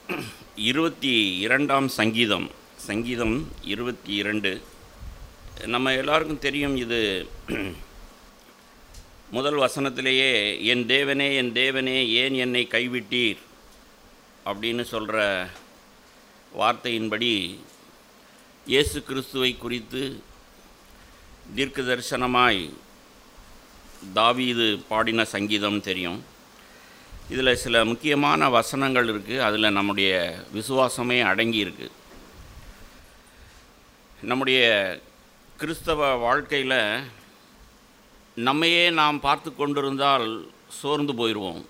இருபத்தி இரண்டாம் சங்கீதம் சங்கீதம் இருபத்தி இரண்டு நம்ம எல்லாருக்கும் தெரியும் இது முதல் வசனத்திலேயே என் தேவனே என் தேவனே ஏன் என்னை கைவிட்டீர் அப்படின்னு சொல்கிற வார்த்தையின்படி இயேசு கிறிஸ்துவை குறித்து தீர்க்க தரிசனமாய் தாவீது பாடின சங்கீதம் தெரியும் இதில் சில முக்கியமான வசனங்கள் இருக்குது அதில் நம்முடைய விசுவாசமே அடங்கி இருக்கு நம்முடைய கிறிஸ்தவ வாழ்க்கையில் நம்மையே நாம் பார்த்து கொண்டிருந்தால் சோர்ந்து போயிடுவோம்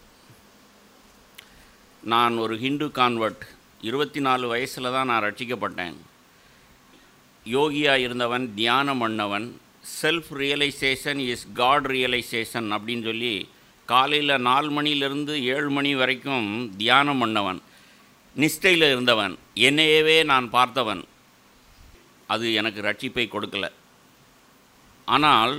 நான் ஒரு ஹிந்து கான்வெர்ட் இருபத்தி நாலு வயசில் தான் நான் ரட்சிக்கப்பட்டேன் யோகியாக இருந்தவன் தியானம் பண்ணவன் self realisation is God realisation அப்படின்னு சொல்லி காலையில் நாலு மணிலேருந்து ஏழு மணி வரைக்கும் தியானம் பண்ணவன் நிஷ்டையில் இருந்தவன் என்னையவே நான் பார்த்தவன் அது எனக்கு ரட்சிப்பை கொடுக்கல ஆனால்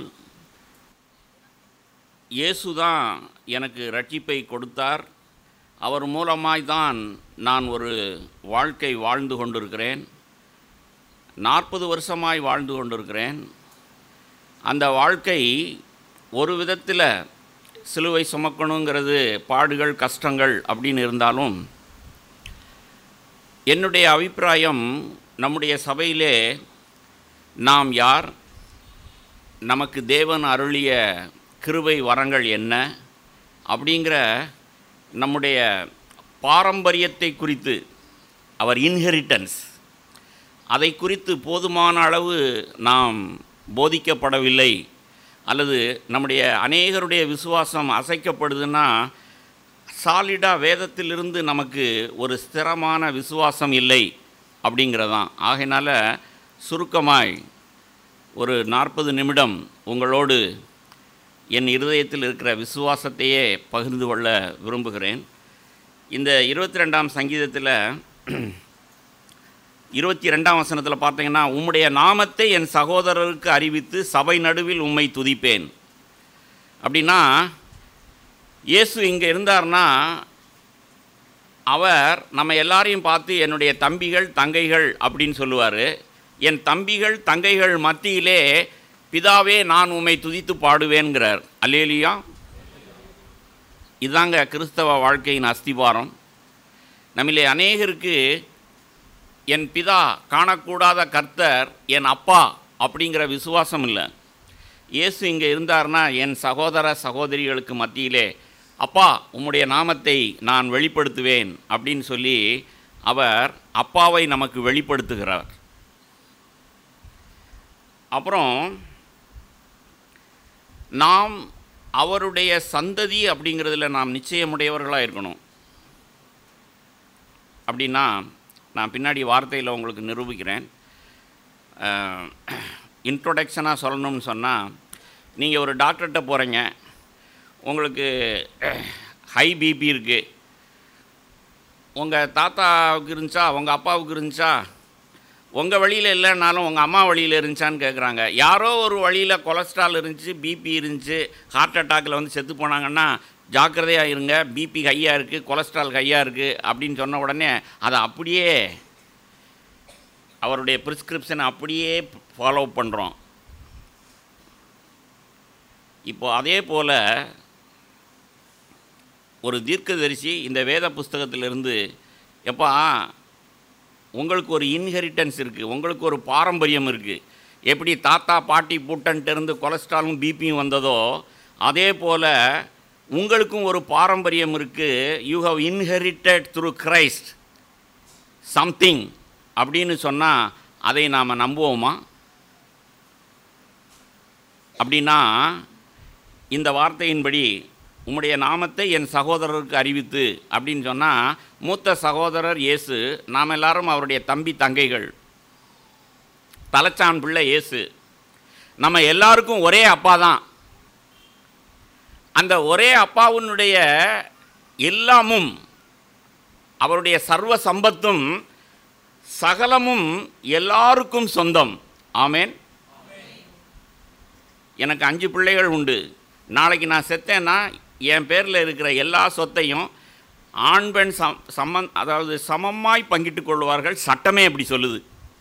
இயேசு தான் எனக்கு ரட்சிப்பை கொடுத்தார் அவர் மூலமாய் தான் நான் ஒரு வாழ்க்கை வாழ்ந்து கொண்டிருக்கிறேன் நாற்பது வருஷமாய் வாழ்ந்து கொண்டிருக்கிறேன் அந்த வாழ்க்கை ஒரு விதத்தில் சிலுவை சுமக்கணுங்கிறது பாடுகள் கஷ்டங்கள் அப்படின்னு இருந்தாலும் என்னுடைய அபிப்பிராயம் நம்முடைய சபையிலே நாம் யார் நமக்கு தேவன் அருளிய கிருபை வரங்கள் என்ன அப்படிங்கிற நம்முடைய பாரம்பரியத்தை குறித்து அவர் இன்ஹெரிட்டன்ஸ் அதை குறித்து போதுமான அளவு நாம் போதிக்கப்படவில்லை அல்லது நம்முடைய அநேகருடைய விசுவாசம் அசைக்கப்படுதுன்னா சாலிடாக வேதத்திலிருந்து நமக்கு ஒரு ஸ்திரமான விசுவாசம் இல்லை அப்படிங்கிறதான் ஆகையினால சுருக்கமாய் ஒரு நாற்பது நிமிடம் உங்களோடு என் இருதயத்தில் இருக்கிற விசுவாசத்தையே பகிர்ந்து கொள்ள விரும்புகிறேன் இந்த இருபத்தி ரெண்டாம் சங்கீதத்தில் இருபத்தி ரெண்டாம் வசனத்தில் பார்த்தீங்கன்னா உம்முடைய நாமத்தை என் சகோதரருக்கு அறிவித்து சபை நடுவில் உம்மை துதிப்பேன் அப்படின்னா இயேசு இங்கே இருந்தார்னா அவர் நம்ம எல்லாரையும் பார்த்து என்னுடைய தம்பிகள் தங்கைகள் அப்படின்னு சொல்லுவார் என் தம்பிகள் தங்கைகள் மத்தியிலே பிதாவே நான் உம்மை துதித்து பாடுவேன்கிறார் அல்லேலியா இதாங்க கிறிஸ்தவ வாழ்க்கையின் அஸ்திவாரம் நம்மிலே அநேகருக்கு என் பிதா காணக்கூடாத கர்த்தர் என் அப்பா அப்படிங்கிற விசுவாசம் இல்லை இயேசு இங்கே இருந்தார்னா என் சகோதர சகோதரிகளுக்கு மத்தியிலே அப்பா உம்முடைய நாமத்தை நான் வெளிப்படுத்துவேன் அப்படின்னு சொல்லி அவர் அப்பாவை நமக்கு வெளிப்படுத்துகிறார் அப்புறம் நாம் அவருடைய சந்ததி அப்படிங்கிறதுல நாம் நிச்சயமுடையவர்களாக இருக்கணும் அப்படின்னா நான் பின்னாடி வார்த்தையில் உங்களுக்கு நிரூபிக்கிறேன் இன்ட்ரொடக்ஷனாக சொல்லணும்னு சொன்னால் நீங்கள் ஒரு டாக்டர்கிட்ட போகிறீங்க உங்களுக்கு ஹை பிபி இருக்குது உங்கள் தாத்தாவுக்கு இருந்துச்சா உங்கள் அப்பாவுக்கு இருந்துச்சா உங்கள் வழியில் இல்லைனாலும் உங்கள் அம்மா வழியில் இருந்துச்சான்னு கேட்குறாங்க யாரோ ஒரு வழியில் கொலஸ்ட்ரால் இருந்துச்சு பிபி இருந்துச்சு ஹார்ட் அட்டாக்கில் வந்து செத்து போனாங்கன்னா ஜாக்கிரதையாக இருங்க பிபி ஹையாக இருக்குது கொலஸ்ட்ரால் ஹையாக இருக்குது அப்படின்னு சொன்ன உடனே அதை அப்படியே அவருடைய ப்ரிஸ்கிரிப்ஷனை அப்படியே ஃபாலோ பண்ணுறோம் இப்போ அதே போல் ஒரு தீர்க்கதரிசி இந்த வேத புஸ்தகத்திலிருந்து எப்பா உங்களுக்கு ஒரு இன்ஹெரிட்டன்ஸ் இருக்குது உங்களுக்கு ஒரு பாரம்பரியம் இருக்குது எப்படி தாத்தா பாட்டி பூட்டன்ட்டு இருந்து கொலஸ்ட்ராலும் பிபியும் வந்ததோ அதே போல் உங்களுக்கும் ஒரு பாரம்பரியம் இருக்குது you have inherited through Christ something அப்படின்னு சொன்னால் அதை நாம் நம்புவோமா அப்படின்னா இந்த வார்த்தையின்படி உம்முடைய நாமத்தை என் சகோதரருக்கு அறிவித்து அப்படின்னு சொன்னால் மூத்த சகோதரர் இயேசு நாம் எல்லாரும் அவருடைய தம்பி தங்கைகள் தலைச்சான் பிள்ளை இயேசு நம்ம எல்லாருக்கும் ஒரே அப்பா தான் அந்த ஒரே அப்பாவினுடைய எல்லாமும் அவருடைய சர்வ சம்பத்தும் சகலமும் எல்லாருக்கும் சொந்தம் ஆமேன் எனக்கு அஞ்சு பிள்ளைகள் உண்டு நாளைக்கு நான் செத்தேன்னா என் பேரில் இருக்கிற எல்லா சொத்தையும் ஆண் பெண் சம் சம்மந் அதாவது சமமாய் பங்கிட்டுக் கொள்வார்கள் சட்டமே அப்படி சொல்லுது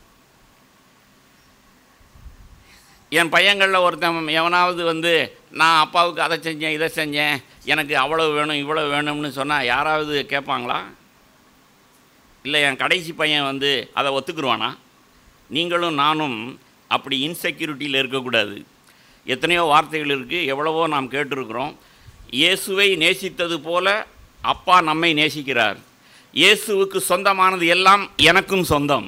என் பையங்களில் ஒருத்தன் எவனாவது வந்து நான் அப்பாவுக்கு அதை செஞ்சேன் இதை செஞ்சேன் எனக்கு அவ்வளவு வேணும் இவ்வளவு வேணும்னு சொன்னால் யாராவது கேட்பாங்களா இல்லை என் கடைசி பையன் வந்து அதை ஒத்துக்குருவானா நீங்களும் நானும் அப்படி இன்செக்யூரிட்டியில் இருக்கக்கூடாது எத்தனையோ வார்த்தைகள் இருக்குது எவ்வளவோ நாம் கேட்டிருக்கிறோம் இயேசுவை நேசித்தது போல அப்பா நம்மை நேசிக்கிறார் இயேசுவுக்கு சொந்தமானது எல்லாம் எனக்கும் சொந்தம்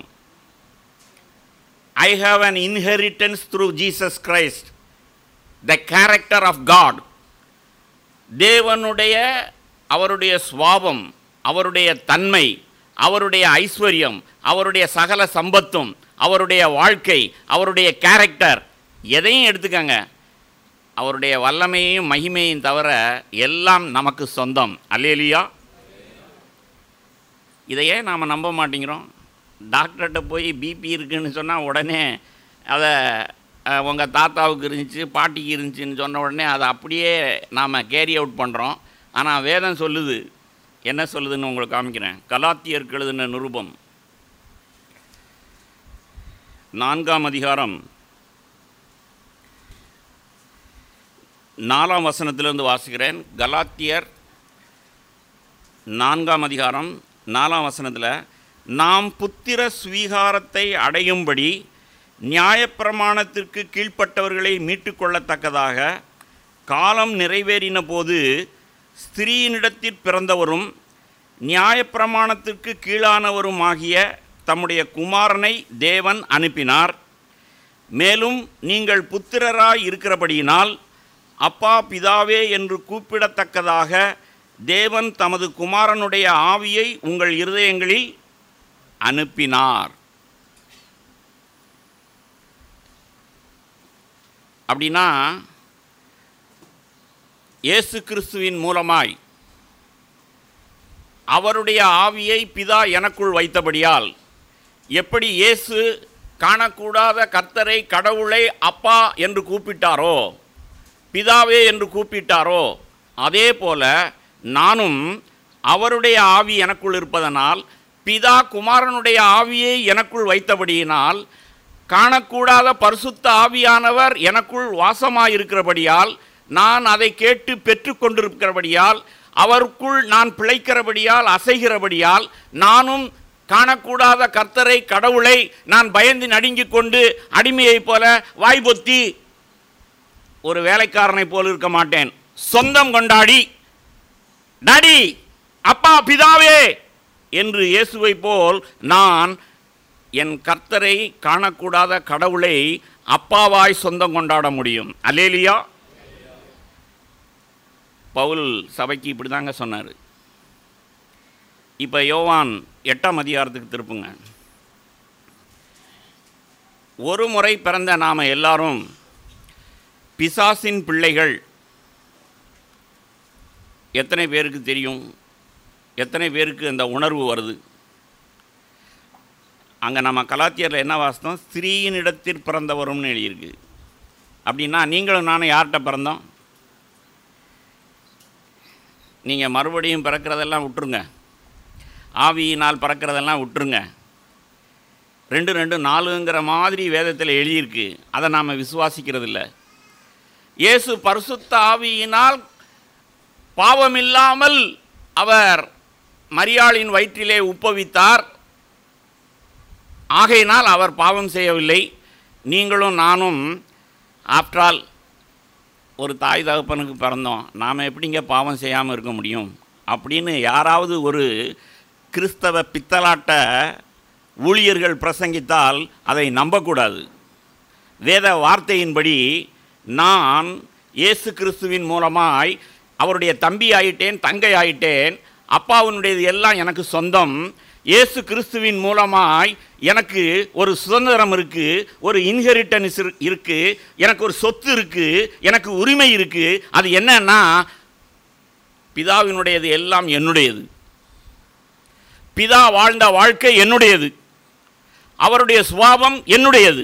I have an inheritance through Jesus Christ the character of God தேவனுடைய அவருடைய சுவாபம் அவருடைய தன்மை அவருடைய ஐஸ்வர்யம் அவருடைய சகல சம்பத்தும் அவருடைய வாழ்க்கை அவருடைய கேரக்டர் எதையும் எடுத்துக்கங்க அவருடைய வல்லமையையும் மகிமையும் தவிர எல்லாம் நமக்கு சொந்தம் அல்லேலியா இதையே நாம் நம்ப மாட்டேங்கிறோம் டாக்டர்கிட்ட போய் பிபி இருக்குன்னு சொன்னால் உடனே அதை உங்கள் தாத்தாவுக்கு இருந்துச்சு பாட்டிக்கு இருந்துச்சுன்னு சொன்ன உடனே அதை அப்படியே நாம் கேரி அவுட் பண்ணுறோம் ஆனால் வேதம் சொல்லுது என்ன சொல்லுதுன்னு உங்களுக்கு காமிக்கிறேன் கலாத்தியருக்கு எழுதின நிருபம் நான்காம் அதிகாரம் நாலாம் வசனத்திலிருந்து வாசிக்கிறேன் கலாத்தியர் நான்காம் அதிகாரம் நாலாம் வசனத்தில் நாம் புத்திர ஸ்வீகாரத்தை அடையும்படி நியாயப்பிரமாணத்திற்கு கீழ்ப்பட்டவர்களை மீட்டுக்கொள்ளத்தக்கதாக காலம் நிறைவேறின போது ஸ்திரீயினிடத்தில் பிறந்தவரும் நியாயப்பிரமாணத்திற்கு கீழானவருமாகிய தம்முடைய குமாரனை தேவன் அனுப்பினார் மேலும் நீங்கள் புத்திரராய் இருக்கிறபடியினால் அப்பா பிதாவே என்று கூப்பிடத்தக்கதாக தேவன் தமது குமாரனுடைய ஆவியை உங்கள் இருதயங்களில் அனுப்பினார் அப்படின்னா இயேசு கிறிஸ்துவின் மூலமாய் அவருடைய ஆவியை பிதா எனக்குள் வைத்தபடியால் எப்படி இயேசு காணக்கூடாத கர்த்தரை கடவுளை அப்பா என்று கூப்பிட்டாரோ பிதாவே என்று கூப்பிட்டாரோ அதே போல நானும் அவருடைய ஆவி எனக்குள் இருப்பதனால் பிதா குமாரனுடைய ஆவியை எனக்குள் வைத்தபடியினால் காணக்கூடாத பரிசுத்த ஆவியானவர் எனக்குள் வாசமாயிருக்கிறபடியால் நான் அதை கேட்டு பெற்றுக்கொண்டிருக்கிறபடியால் அவருக்குள் நான் பிழைக்கிறபடியால் அசைகிறபடியால் நானும் காணக்கூடாத கர்த்தரை கடவுளை நான் பயந்து நடுங்கிக் கொண்டு அடிமையைப் போல வாய்பொத்தி ஒரு வேலைக்காரனைப் போல் இருக்க மாட்டேன் சொந்தம் கொண்டாடி டாடி அப்பா பிதாவே என்று இயேசுவை போல் நான் என் கர்த்தரை காணக்கூடாத கடவுளை அப்பாவாய் சொந்தம் கொண்டாட முடியும் அல்லேலியா பவுல் சபைக்கு இப்படி தாங்க சொன்னார் இப்போ யோவான் எட்டாம் அதிகாரத்துக்கு திருப்புங்க ஒரு முறை பிறந்த நாம் எல்லாரும் பிசாசின் பிள்ளைகள் எத்தனை பேருக்கு தெரியும் எத்தனை பேருக்கு அந்த உணர்வு வருது அங்கே நம்ம கலாத்தியரில் என்ன வாசனம் ஸ்திரீயின் இடத்தில் பிறந்தவரும்னு எழுதியிருக்கு அப்படின்னா நீங்களும் நானும் யார்கிட்ட பிறந்தோம் நீங்கள் மறுபடியும் பிறக்கிறதெல்லாம் விட்டுருங்க ஆவியினால் பிறக்கிறதெல்லாம் விட்டுருங்க ரெண்டு ரெண்டு நாலுங்கிற மாதிரி வேதத்தில் எழுதியிருக்கு அதை நாம் விசுவாசிக்கிறது இல்லை இயேசு பரிசுத்த ஆவியினால் பாவமில்லாமல் அவர் மரியாளின் வயிற்றிலே உப்பவித்தார் ஆகையினால் அவர் பாவம் செய்யவில்லை நீங்களும் நானும் ஆஃப்டரால் ஒரு தாய் தகப்பனுக்கு பிறந்தோம் நாம் எப்படிங்க பாவம் செய்யாமல் இருக்க முடியும் அப்படின்னு யாராவது ஒரு கிறிஸ்தவ பித்தலாட்ட ஊழியர்கள் பிரசங்கித்தால் அதை நம்பக்கூடாது வேத வார்த்தையின்படி நான் இயேசு கிறிஸ்துவின் மூலமாய் அவருடைய தம்பி ஆயிட்டேன் தங்கை ஆயிட்டேன் அப்பாவினுடையது எல்லாம் எனக்கு சொந்தம் இயேசு கிறிஸ்துவின் மூலமாய் எனக்கு ஒரு சுதந்திரம் இருக்கு ஒரு இன்ஹெரிட்டன்ஸ் இருக்கு எனக்கு ஒரு சொத்து இருக்கு எனக்கு உரிமை இருக்கு அது என்னன்னா பிதாவினுடையது எல்லாம் என்னுடையது பிதா வாழ்ந்த வாழ்க்கை என்னுடையது அவருடைய சுவாபம் என்னுடையது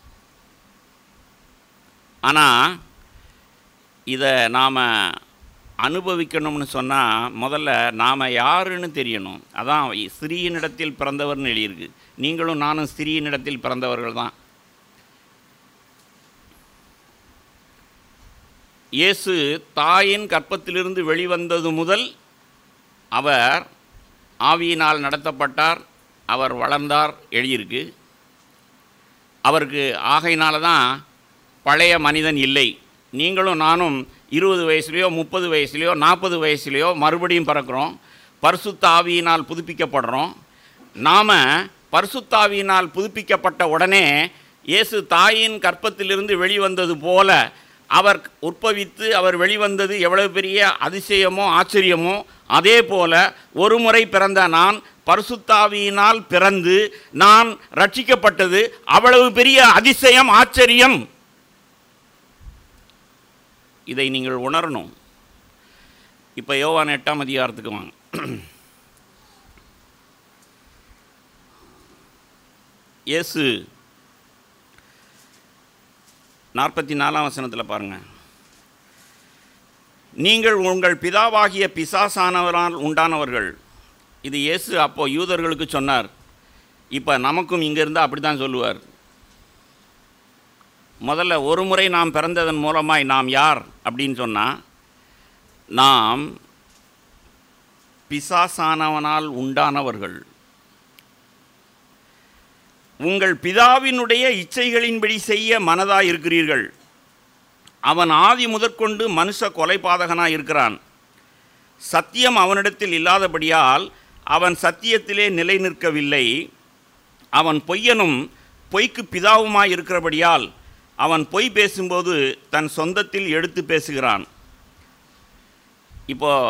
ஆனால் இதை நாம் அனுபவிக்கணும்னு சொன்னால் முதல்ல நாம் யாருன்னு தெரியணும் அதான் ஸ்திரீயினிடத்தில் பிறந்தவர்னு எழுதியிருக்கு நீங்களும் நானும் ஸ்திரீயினிடத்தில் பிறந்தவர்கள் தான் இயேசு தாயின் கற்பத்திலிருந்து வெளிவந்தது முதல் அவர் ஆவியினால் நடத்தப்பட்டார் அவர் வளர்ந்தார் எழுதியிருக்கு அவருக்கு ஆகையினால தான் பழைய மனிதன் இல்லை நீங்களும் நானும் இருபது வயசுலேயோ முப்பது வயசுலேயோ நாற்பது வயசுலேயோ மறுபடியும் பிறக்கிறோம் பரிசுத்த ஆவியினால் புதுப்பிக்கப்படுறோம் நாம் பரிசுத்த ஆவியினால் புதுப்பிக்கப்பட்ட உடனே இயேசு தாயின் கற்பத்திலிருந்து வெளிவந்தது போல அவர் உற்பவித்து அவர் வெளிவந்தது எவ்வளவு பெரிய அதிசயமோ ஆச்சரியமோ அதே போல ஒரு முறை பிறந்த நான் பரிசுத்தாவியினால் பிறந்து நான் ரட்சிக்கப்பட்டது அவ்வளவு பெரிய அதிசயம் ஆச்சரியம் இதை நீங்கள் உணரணும் இப்போ யோவான் எட்டாம் அதிகாரத்துக்கு வாங்க இயேசு நாற்பத்தி நாலாம் வசனத்தில் பாருங்கள் நீங்கள் உங்கள் பிதாவாகிய பிசாசானவரால் உண்டானவர்கள் இது இயேசு அப்போ யூதர்களுக்கு சொன்னார் இப்போ நமக்கும் இங்கே இருந்தால் அப்படி தான் சொல்லுவார் முதல்ல ஒரு முறை நாம் பிறந்ததன் மூலமாய் நாம் யார் அப்படின்னு சொன்னால் நாம் பிசாசானவனால் உண்டானவர்கள் உங்கள் பிதாவினுடைய இச்சைகளின்படி செய்ய மனதாய் இருக்கிறீர்கள் அவன் ஆதி முதற்கொண்டு மனுஷ கொலைபாதகனாய் இருக்கிறான் சத்தியம் அவனிடத்தில் இல்லாதபடியால் அவன் சத்தியத்திலே நிலை நிற்கவில்லை அவன் பொய்யனும் பொய்க்கு பிதாவுமாய் இருக்கிறபடியால் அவன் பொய் பேசும்போது தன் சொந்தத்தில் எடுத்து பேசுகிறான் இப்போ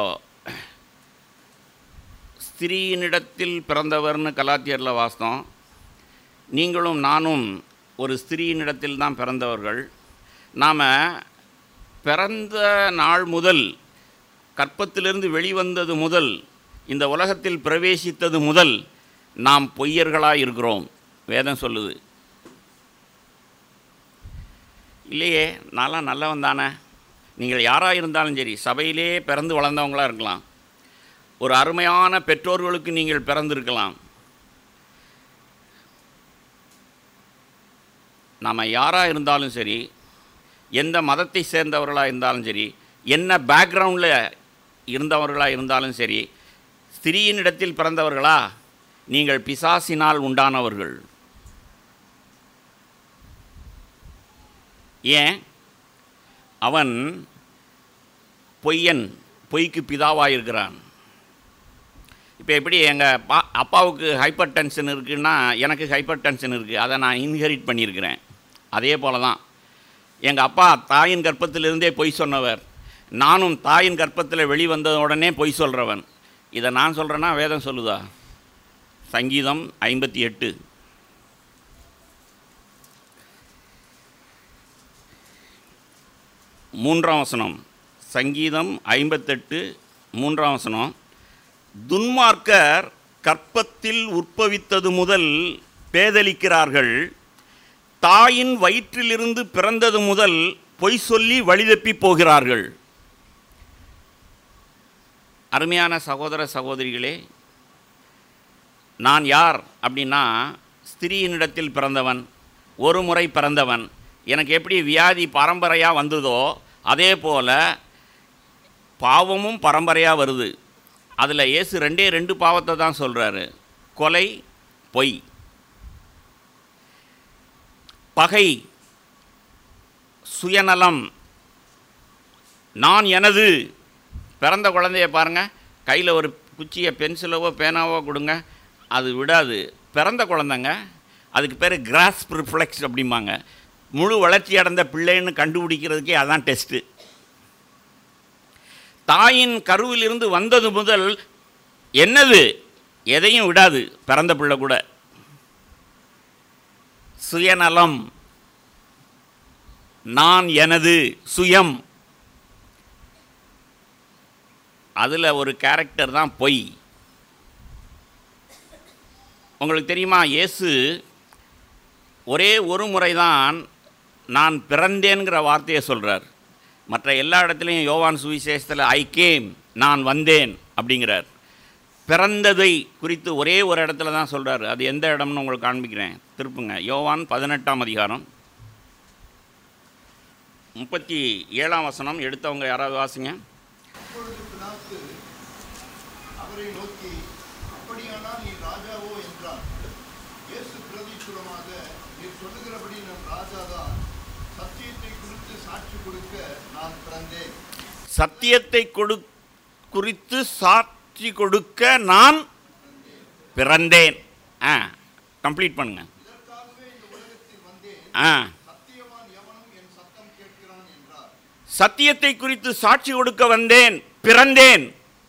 ஸ்திரீயினிடத்தில் பிறந்தவர்னு கலாத்தியரில் வாஸ்தம் நீங்களும் நானும் ஒரு ஸ்திரீயினிடத்தில் தான் பிறந்தவர்கள் நாம் பிறந்த நாள் முதல் கற்பத்திலிருந்து வெளிவந்தது முதல் இந்த உலகத்தில் பிரவேசித்தது முதல் நாம் பொய்யர்களாக இருக்கிறோம் வேதம் சொல்லுது இல்லையே நான்லாம் நல்லவன் தானே நீங்கள் யாராக இருந்தாலும் சரி சபையிலே பிறந்து வளர்ந்தவங்களாக இருக்கலாம் ஒரு அருமையான பெற்றோர்களுக்கு நீங்கள் பிறந்திருக்கலாம் நாம் யாராக இருந்தாலும் சரி எந்த மதத்தை சேர்ந்தவர்களாக இருந்தாலும் சரி என்ன பேக்ரவுண்டில் இருந்தவர்களாக இருந்தாலும் சரி ஸ்திரீயினிடத்தில் பிறந்தவர்களா நீங்கள் பிசாசினால் உண்டானவர்கள் ஏன் அவன் பொய்யன் பொய்க்கு பிதாவாக இருக்கிறான் இப்போ எப்படி எங்கள் பா அப்பாவுக்கு ஹைப்பர் டென்ஷன் இருக்குன்னா எனக்கு ஹைப்பர் டென்ஷன் இருக்குது அதை நான் இன்ஹெரிட் பண்ணியிருக்கிறேன் அதே போல தான் எங்கள் அப்பா தாயின் கர்ப்பத்திலிருந்தே பொய் சொன்னவர் நானும் தாயின் கர்ப்பத்தில் வெளிவந்த உடனே பொய் சொல்கிறவன் இதை நான் சொல்கிறேன்னா வேதம் சொல்லுதா சங்கீதம் ஐம்பத்தி எட்டு மூன்றாம் வசனம் சங்கீதம் ஐம்பத்தெட்டு மூன்றாம் வசனம் துன்மார்க்கர் கற்பத்தில் உற்பவித்தது முதல் பேதலிக்கிறார்கள் தாயின் வயிற்றிலிருந்து பிறந்தது முதல் பொய் சொல்லி வழிதப்பி போகிறார்கள் அருமையான சகோதர சகோதரிகளே நான் யார் அப்படின்னா ஸ்திரீயினிடத்தில் பிறந்தவன் ஒரு முறை பிறந்தவன் எனக்கு எப்படி வியாதி பரம்பரையாக வந்ததோ அதே போல் பாவமும் பரம்பரையாக வருது அதில் இயேசு ரெண்டே ரெண்டு பாவத்தை தான் சொல்கிறாரு கொலை பொய் பகை சுயநலம் நான் எனது பிறந்த குழந்தைய பாருங்கள் கையில் ஒரு குச்சியை பென்சிலவோ பேனாவோ கொடுங்க அது விடாது பிறந்த குழந்தைங்க அதுக்கு பேர் கிராஸ் ரிஃப்ளெக்ஸ் அப்படிம்பாங்க முழு வளர்ச்சி அடைந்த பிள்ளைன்னு கண்டுபிடிக்கிறதுக்கே அதான் டெஸ்ட்டு தாயின் கருவிலிருந்து வந்தது முதல் என்னது எதையும் விடாது பிறந்த பிள்ளை கூட சுயநலம் நான் எனது சுயம் அதில் ஒரு கேரக்டர் தான் பொய் உங்களுக்கு தெரியுமா இயேசு ஒரே ஒரு முறை தான் நான் பிறந்தேங்கிற வார்த்தையை சொல்கிறார் மற்ற எல்லா இடத்துலையும் யோவான் சுவிசேஷத்தில் ஐ கேம் நான் வந்தேன் அப்படிங்கிறார் பிறந்ததை குறித்து ஒரே ஒரு இடத்துல தான் சொல்கிறார் அது எந்த இடம்னு உங்களுக்கு காண்பிக்கிறேன் திருப்புங்க யோவான் பதினெட்டாம் அதிகாரம் முப்பத்தி ஏழாம் வசனம் எடுத்தவங்க யாராவது வாசிங்க அப்பொழுது பிலாத்து அவரை நோக்கி அப்படியானால் நீ ராஜாவோ என்றான் இயேசு பிரதிச்சுரமாக நீர் சொல்லுகிறபடி நான் ராஜாதான் சத்தியத்தை குறித்து சாட்சி கொடுக்க நான் பிறந்தேன் சத்தியத்தை கொடு குறித்து சாட்சி கொடுக்க நான் பிறந்தேன் ஆ கம்ப்ளீட் பண்ணுங்க இதற்காகவே இந்த உலகத்தில் வந்தேன் ஆ சத்தியவான் எவனும் என் சத்தம் கேட்கிறான் என்றார் சத்தியத்தை குறித்து சாட்சி கொடுக்க வந்தேன் பிறந்தேன்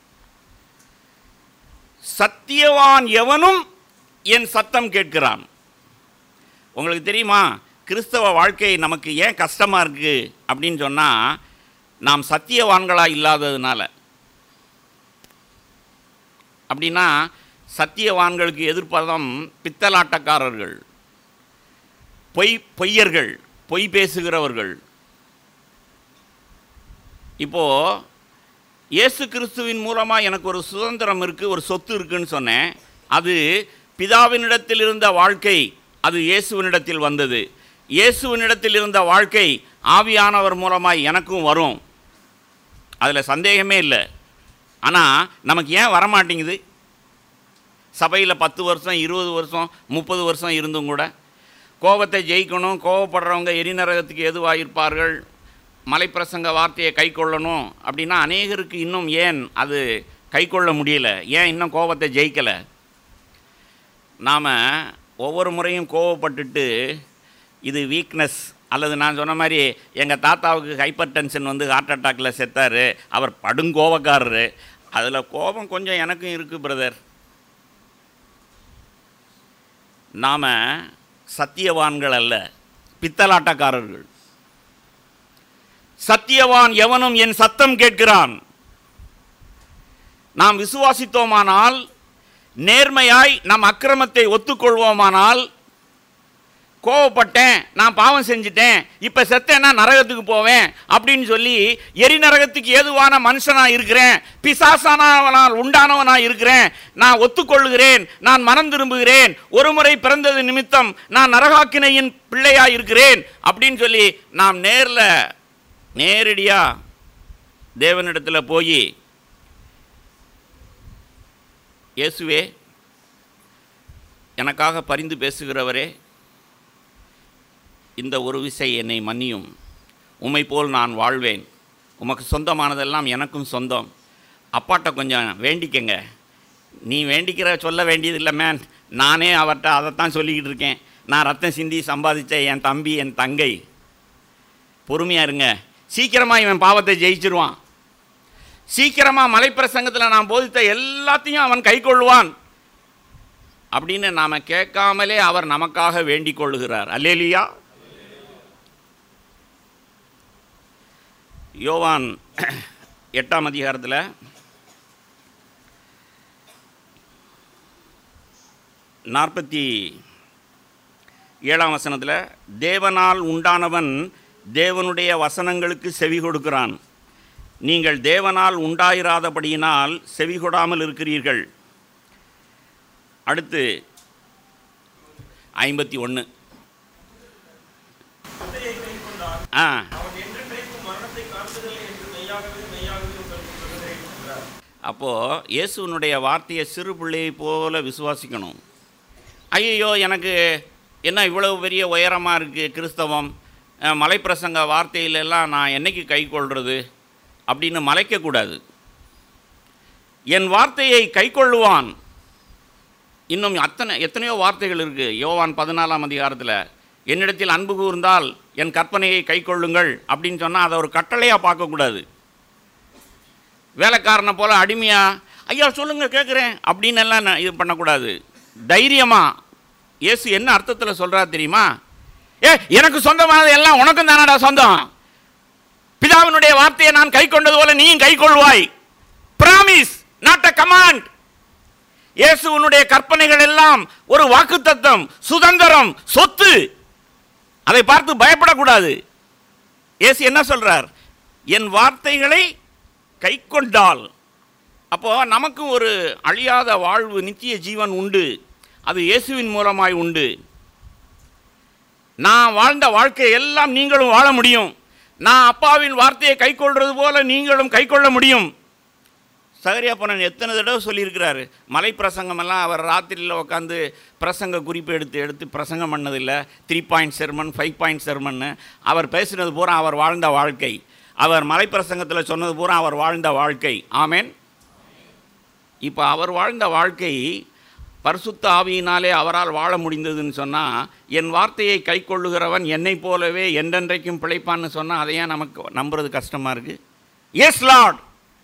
சத்தியவான் எவனும் என் சத்தம் கேட்கிறான் உங்களுக்கு தெரியுமா கிறிஸ்தவ வாழ்க்கை நமக்கு ஏன் கஷ்டமாக இருக்குது அப்படின்னு சொன்னால் நாம் சத்தியவான்களாக இல்லாததுனால அப்படின்னா சத்தியவான்களுக்கு எதிர்ப்பதம் பித்தலாட்டக்காரர்கள் பொய் பொய்யர்கள் பொய் பேசுகிறவர்கள் இப்போ இயேசு கிறிஸ்துவின் மூலமாக எனக்கு ஒரு சுதந்திரம் இருக்குது ஒரு சொத்து இருக்குன்னு சொன்னேன் அது பிதாவினிடத்தில் இருந்த வாழ்க்கை அது இயேசுவினிடத்தில் வந்தது இயேசுவினிடத்தில் இருந்த வாழ்க்கை ஆவியானவர் மூலமாக எனக்கும் வரும் அதில் சந்தேகமே இல்லை ஆனால் நமக்கு ஏன் வரமாட்டேங்குது சபையில் பத்து வருஷம் இருபது வருஷம் முப்பது வருஷம் இருந்தும் கூட கோபத்தை ஜெயிக்கணும் கோபப்படுறவங்க எரிநரகத்துக்கு எதுவாக இருப்பார்கள் மலைப்பிரசங்க வார்த்தையை கை கொள்ளணும் அப்படின்னா அநேகருக்கு இன்னும் ஏன் அது கை கொள்ள முடியல ஏன் இன்னும் கோபத்தை ஜெயிக்கலை நாம் ஒவ்வொரு முறையும் கோவப்பட்டுட்டு இது வீக்னஸ் அல்லது நான் சொன்ன மாதிரி எங்கள் தாத்தாவுக்கு ஹைப்பர் டென்ஷன் வந்து ஹார்ட் அட்டாக்கில் செத்தார் அவர் படுங்கோவக்காரரு அதில் கோபம் கொஞ்சம் எனக்கும் இருக்குது பிரதர் நாம் சத்தியவான்கள் அல்ல பித்தலாட்டக்காரர்கள் சத்தியவான் எவனும் என் சத்தம் கேட்கிறான் நாம் விசுவாசித்தோமானால் நேர்மையாய் நம் அக்கிரமத்தை ஒத்துக்கொள்வோமானால் கோவப்பட்டேன் நான் பாவம் செஞ்சிட்டேன் இப்போ செத்தேன்னா நரகத்துக்கு போவேன் அப்படின்னு சொல்லி எரி நரகத்துக்கு ஏதுவான மனுஷனாக இருக்கிறேன் பிசாசானவனால் உண்டானவனாக இருக்கிறேன் நான் ஒத்துக்கொள்ளுகிறேன் நான் மனம் திரும்புகிறேன் ஒரு முறை பிறந்தது நிமித்தம் நான் நரகாக்கினையின் பிள்ளையாக இருக்கிறேன் அப்படின்னு சொல்லி நாம் நேரில் நேரடியாக தேவனிடத்தில் போய் இயேசுவே எனக்காக பரிந்து பேசுகிறவரே இந்த ஒரு விசை என்னை மன்னியும் உம்மை போல் நான் வாழ்வேன் உமக்கு சொந்தமானதெல்லாம் எனக்கும் சொந்தம் அப்பாட்ட கொஞ்சம் வேண்டிக்கங்க நீ வேண்டிக்கிற சொல்ல வேண்டியதில்லை மேன் நானே அவர்கிட்ட அதைத்தான் சொல்லிக்கிட்டு இருக்கேன் நான் ரத்தம் சிந்தி சம்பாதிச்ச என் தம்பி என் தங்கை பொறுமையாக இருங்க சீக்கிரமாக இவன் பாவத்தை ஜெயிச்சிருவான் சீக்கிரமாக மலைப்பிரசங்கத்தில் நான் போதித்த எல்லாத்தையும் அவன் கை கொள்வான் அப்படின்னு நாம் கேட்காமலே அவர் நமக்காக வேண்டிக் கொள்ளுகிறார் அல்லேலியா யோவான் எட்டாம் அதிகாரத்தில் நாற்பத்தி ஏழாம் வசனத்தில் தேவனால் உண்டானவன் தேவனுடைய வசனங்களுக்கு செவி கொடுக்கிறான் நீங்கள் தேவனால் உண்டாயிராதபடியினால் செவி கொடாமல் இருக்கிறீர்கள் அடுத்து ஐம்பத்தி ஒன்று கர்த்தரை கைக்கொண்டான். ஆ அவன் என்றென்றைக்கும் மரணத்தை காண்பதில்லை என்று மெய்யாகவே மெய்யாகவே உங்களுக்கு சொல்கிறேன் என்றார். அப்போது இயேசுவனுடைய வார்த்தையை சிறு பிள்ளையை போல விசுவாசிக்கணும் ஐயோ எனக்கு என்ன இவ்வளவு பெரிய உயரமாக இருக்குது கிறிஸ்தவம் அஹ், மலைப்பிரசங்க வார்த்தையிலெல்லாம் நான் என்னைக்கு கை கொள்வது அப்படின்னு மலைக்கக்கூடாது என் வார்த்தையை கை கொள்ளுவான் இன்னும் அத்தனை எத்தனையோ வார்த்தைகள் இருக்குது யோவான் பதினாலாம் அதிகாரத்தில் என்னிடத்தில் அன்பு கூர்ந்தால் என் கற்பனையை கை கொள்ளுங்கள் அப்படின்னு சொன்னால் அதை ஒரு கட்டளையாக பார்க்கக்கூடாது வேலைக்காரனை போல அடிமையா ஐயா சொல்லுங்க கேட்குறேன் அப்படின்னு எல்லாம் நான் இது பண்ணக்கூடாது தைரியமா இயேசு என்ன அர்த்தத்தில் சொல்றா தெரியுமா ஏ எனக்கு சொந்தமானது எல்லாம் உனக்கும் தானடா சொந்தம் பிதாவினுடைய வார்த்தையை நான் கை கொண்டது போல நீயும் கை கொள்வாய் பிராமிஸ் நாட் அ கமாண்ட் இயேசுவனுடைய கற்பனைகள் எல்லாம் ஒரு வாக்குத்தத்தம் சுதந்திரம் சொத்து அதை பார்த்து பயப்படக்கூடாது இயேசு என்ன சொல்றார் என் வார்த்தைகளை கை கொண்டால் அப்போ நமக்கும் ஒரு அழியாத வாழ்வு நித்திய ஜீவன் உண்டு அது இயேசுவின் மூலமாய் உண்டு நான் வாழ்ந்த வாழ்க்கை எல்லாம் நீங்களும் வாழ முடியும் நான் அப்பாவின் வார்த்தையை கைக்கொள்றது போல நீங்களும் கைக்கொள்ள முடியும் சகரியாப்பனன் எத்தனை தடவை சொல்லியிருக்கிறாரு மலை பிரசங்கமெல்லாம் அவர் ராத்திரியில் உட்காந்து பிரசங்க குறிப்பு எடுத்து எடுத்து பிரசங்கம் பண்ணதில்லை three point sermon five point செர்மன்னு அவர் பேசினது பூரா அவர் வாழ்ந்த வாழ்க்கை அவர் மலை பிரசங்கத்தில் சொன்னது பூரா அவர் வாழ்ந்த வாழ்க்கை ஆமேன் இப்போ அவர் வாழ்ந்த வாழ்க்கை பரிசுத்த ஆவியினாலே அவரால் வாழ முடிந்ததுன்னு சொன்னால் என் வார்த்தையை கைக்கொள்ளுகிறவன் என்னைப் போலவே என்றென்றைக்கும் பிழைப்பான்னு சொன்னால் அதை ஏன் நமக்கு நம்புறது கஷ்டமாக இருக்குது எஸ் லார்ட்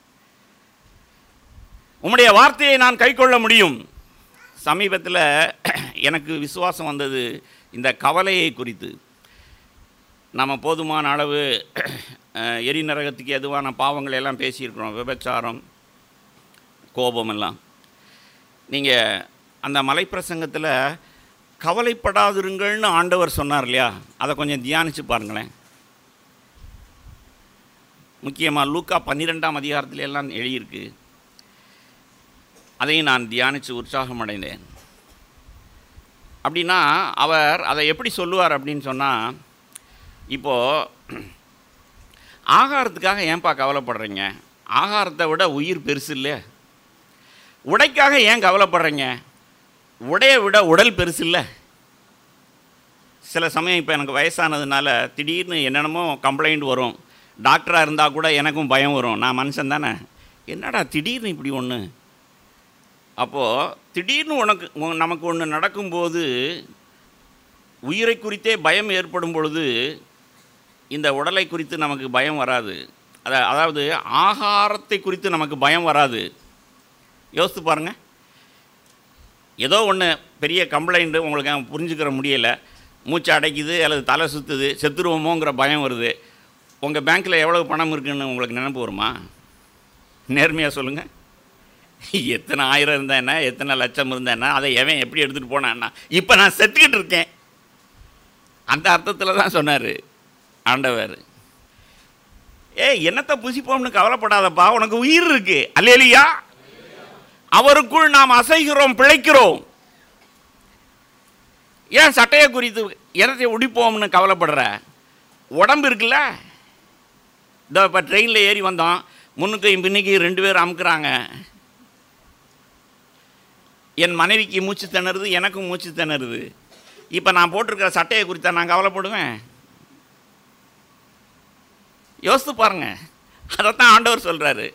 உம்முடைய வார்த்தையை நான் கைக்கொள்ள முடியும் சமீபத்தில் எனக்கு விசுவாசம் வந்தது இந்த கவலையை குறித்து நம்ம போதுமான அளவு அஹ், எரி நரகத்துக்கு எதுவான பாவங்களை எல்லாம் பேசியிருக்கிறோம் விபச்சாரம் கோபம் எல்லாம் நீங்கள் அந்த மலைப்பிரசங்கத்தில் கவலைப்படாதிருங்கள்னு ஆண்டவர் சொன்னார் இல்லையா அதை கொஞ்சம் தியானித்து பாருங்களேன் முக்கியமாக லூக்கா பன்னிரெண்டாம் அதிகாரத்துல எல்லாம் எழுதியிருக்கு அதையும் நான் தியானித்து உற்சாகம் அடைந்தேன் அப்படின்னா அவர் அதை எப்படி சொல்லுவார் அப்படின்னு சொன்னால் இப்போது ஆகாரத்துக்காக ஏன்பா கவலைப்படுறீங்க ஆகாரத்தை விட உயிர் பெருசு இல்லை உடைக்காக ஏன் கவலைப்படுறீங்க உடையை விட உடல் பெருசு இல்லை சில சமயம் இப்போ எனக்கு வயசானதுனால திடீர்னு என்னென்னமோ கம்ப்ளைண்ட் வரும் டாக்டராக இருந்தால் கூட எனக்கும் பயம் வரும் நான் மனுஷன் தானே என்னடா திடீர்னு இப்படி ஒன்று அப்போது திடீர்னு உனக்கு உ- நமக்கு ஒன்று நடக்கும்போது உயிரை குறித்தே பயம் ஏற்படும் பொழுது இந்த உடலை குறித்து நமக்கு பயம் வராது அத அதாவது ஆகாரத்தை குறித்து நமக்கு பயம் வராது யோசித்து பாருங்க ஏதோ ஒன்று பெரிய கம்ப்ளைண்ட்டு உங்களுக்கு அங்க புரிஞ்சுக்கிற முடியலை மூச்சு அடைக்குது அல்லது தலை சுற்றுது செத்துருவோமோங்கிற பயம் வருது உங்கள் பேங்க்கில் எவ்வளவு பணம் இருக்குன்னு உங்களுக்கு நினைப்பு வருமா நேர்மையாக சொல்லுங்கள் எத்தனை ஆயிரம் இருந்தா என்ன எத்தனை லட்சம் இருந்தா என்ன அதை எவன் எப்படி எடுத்துகிட்டு போனான்னா இப்போ நான் செத்துக்கிட்டு இருக்கேன் அந்த அர்த்தத்தில் தான் சொன்னார் ஆண்டவர் ஏய் என்னத்தை புசிப்போம்னு கவலைப்படாதப்பா உனக்கு உயிர் இருக்கு அல்லேலியா அவருக்குள் நாம் அசைகிறோம் பிழைக்கிறோம் ஏன் சட்டையை குறித்து என்னத்தை உடிப்போம்னு கவலைப்படுற உடம்பு இருக்குல்ல இதோ இப்போ ட்ரெயினில் ஏறி வந்தோம் முன்னுக்கையும் பின்னுக்கையும் ரெண்டு பேர் அமுக்குறாங்க என் மனைவிக்கு மூச்சு திணறுது எனக்கும் மூச்சு திணறுது இப்போ நான் போட்டிருக்கிற சட்டையை குறித்தா நான் கவலைப்படுவேன் யோசித்து பாருங்க அதைத்தான் ஆண்டவர் சொல்கிறாரு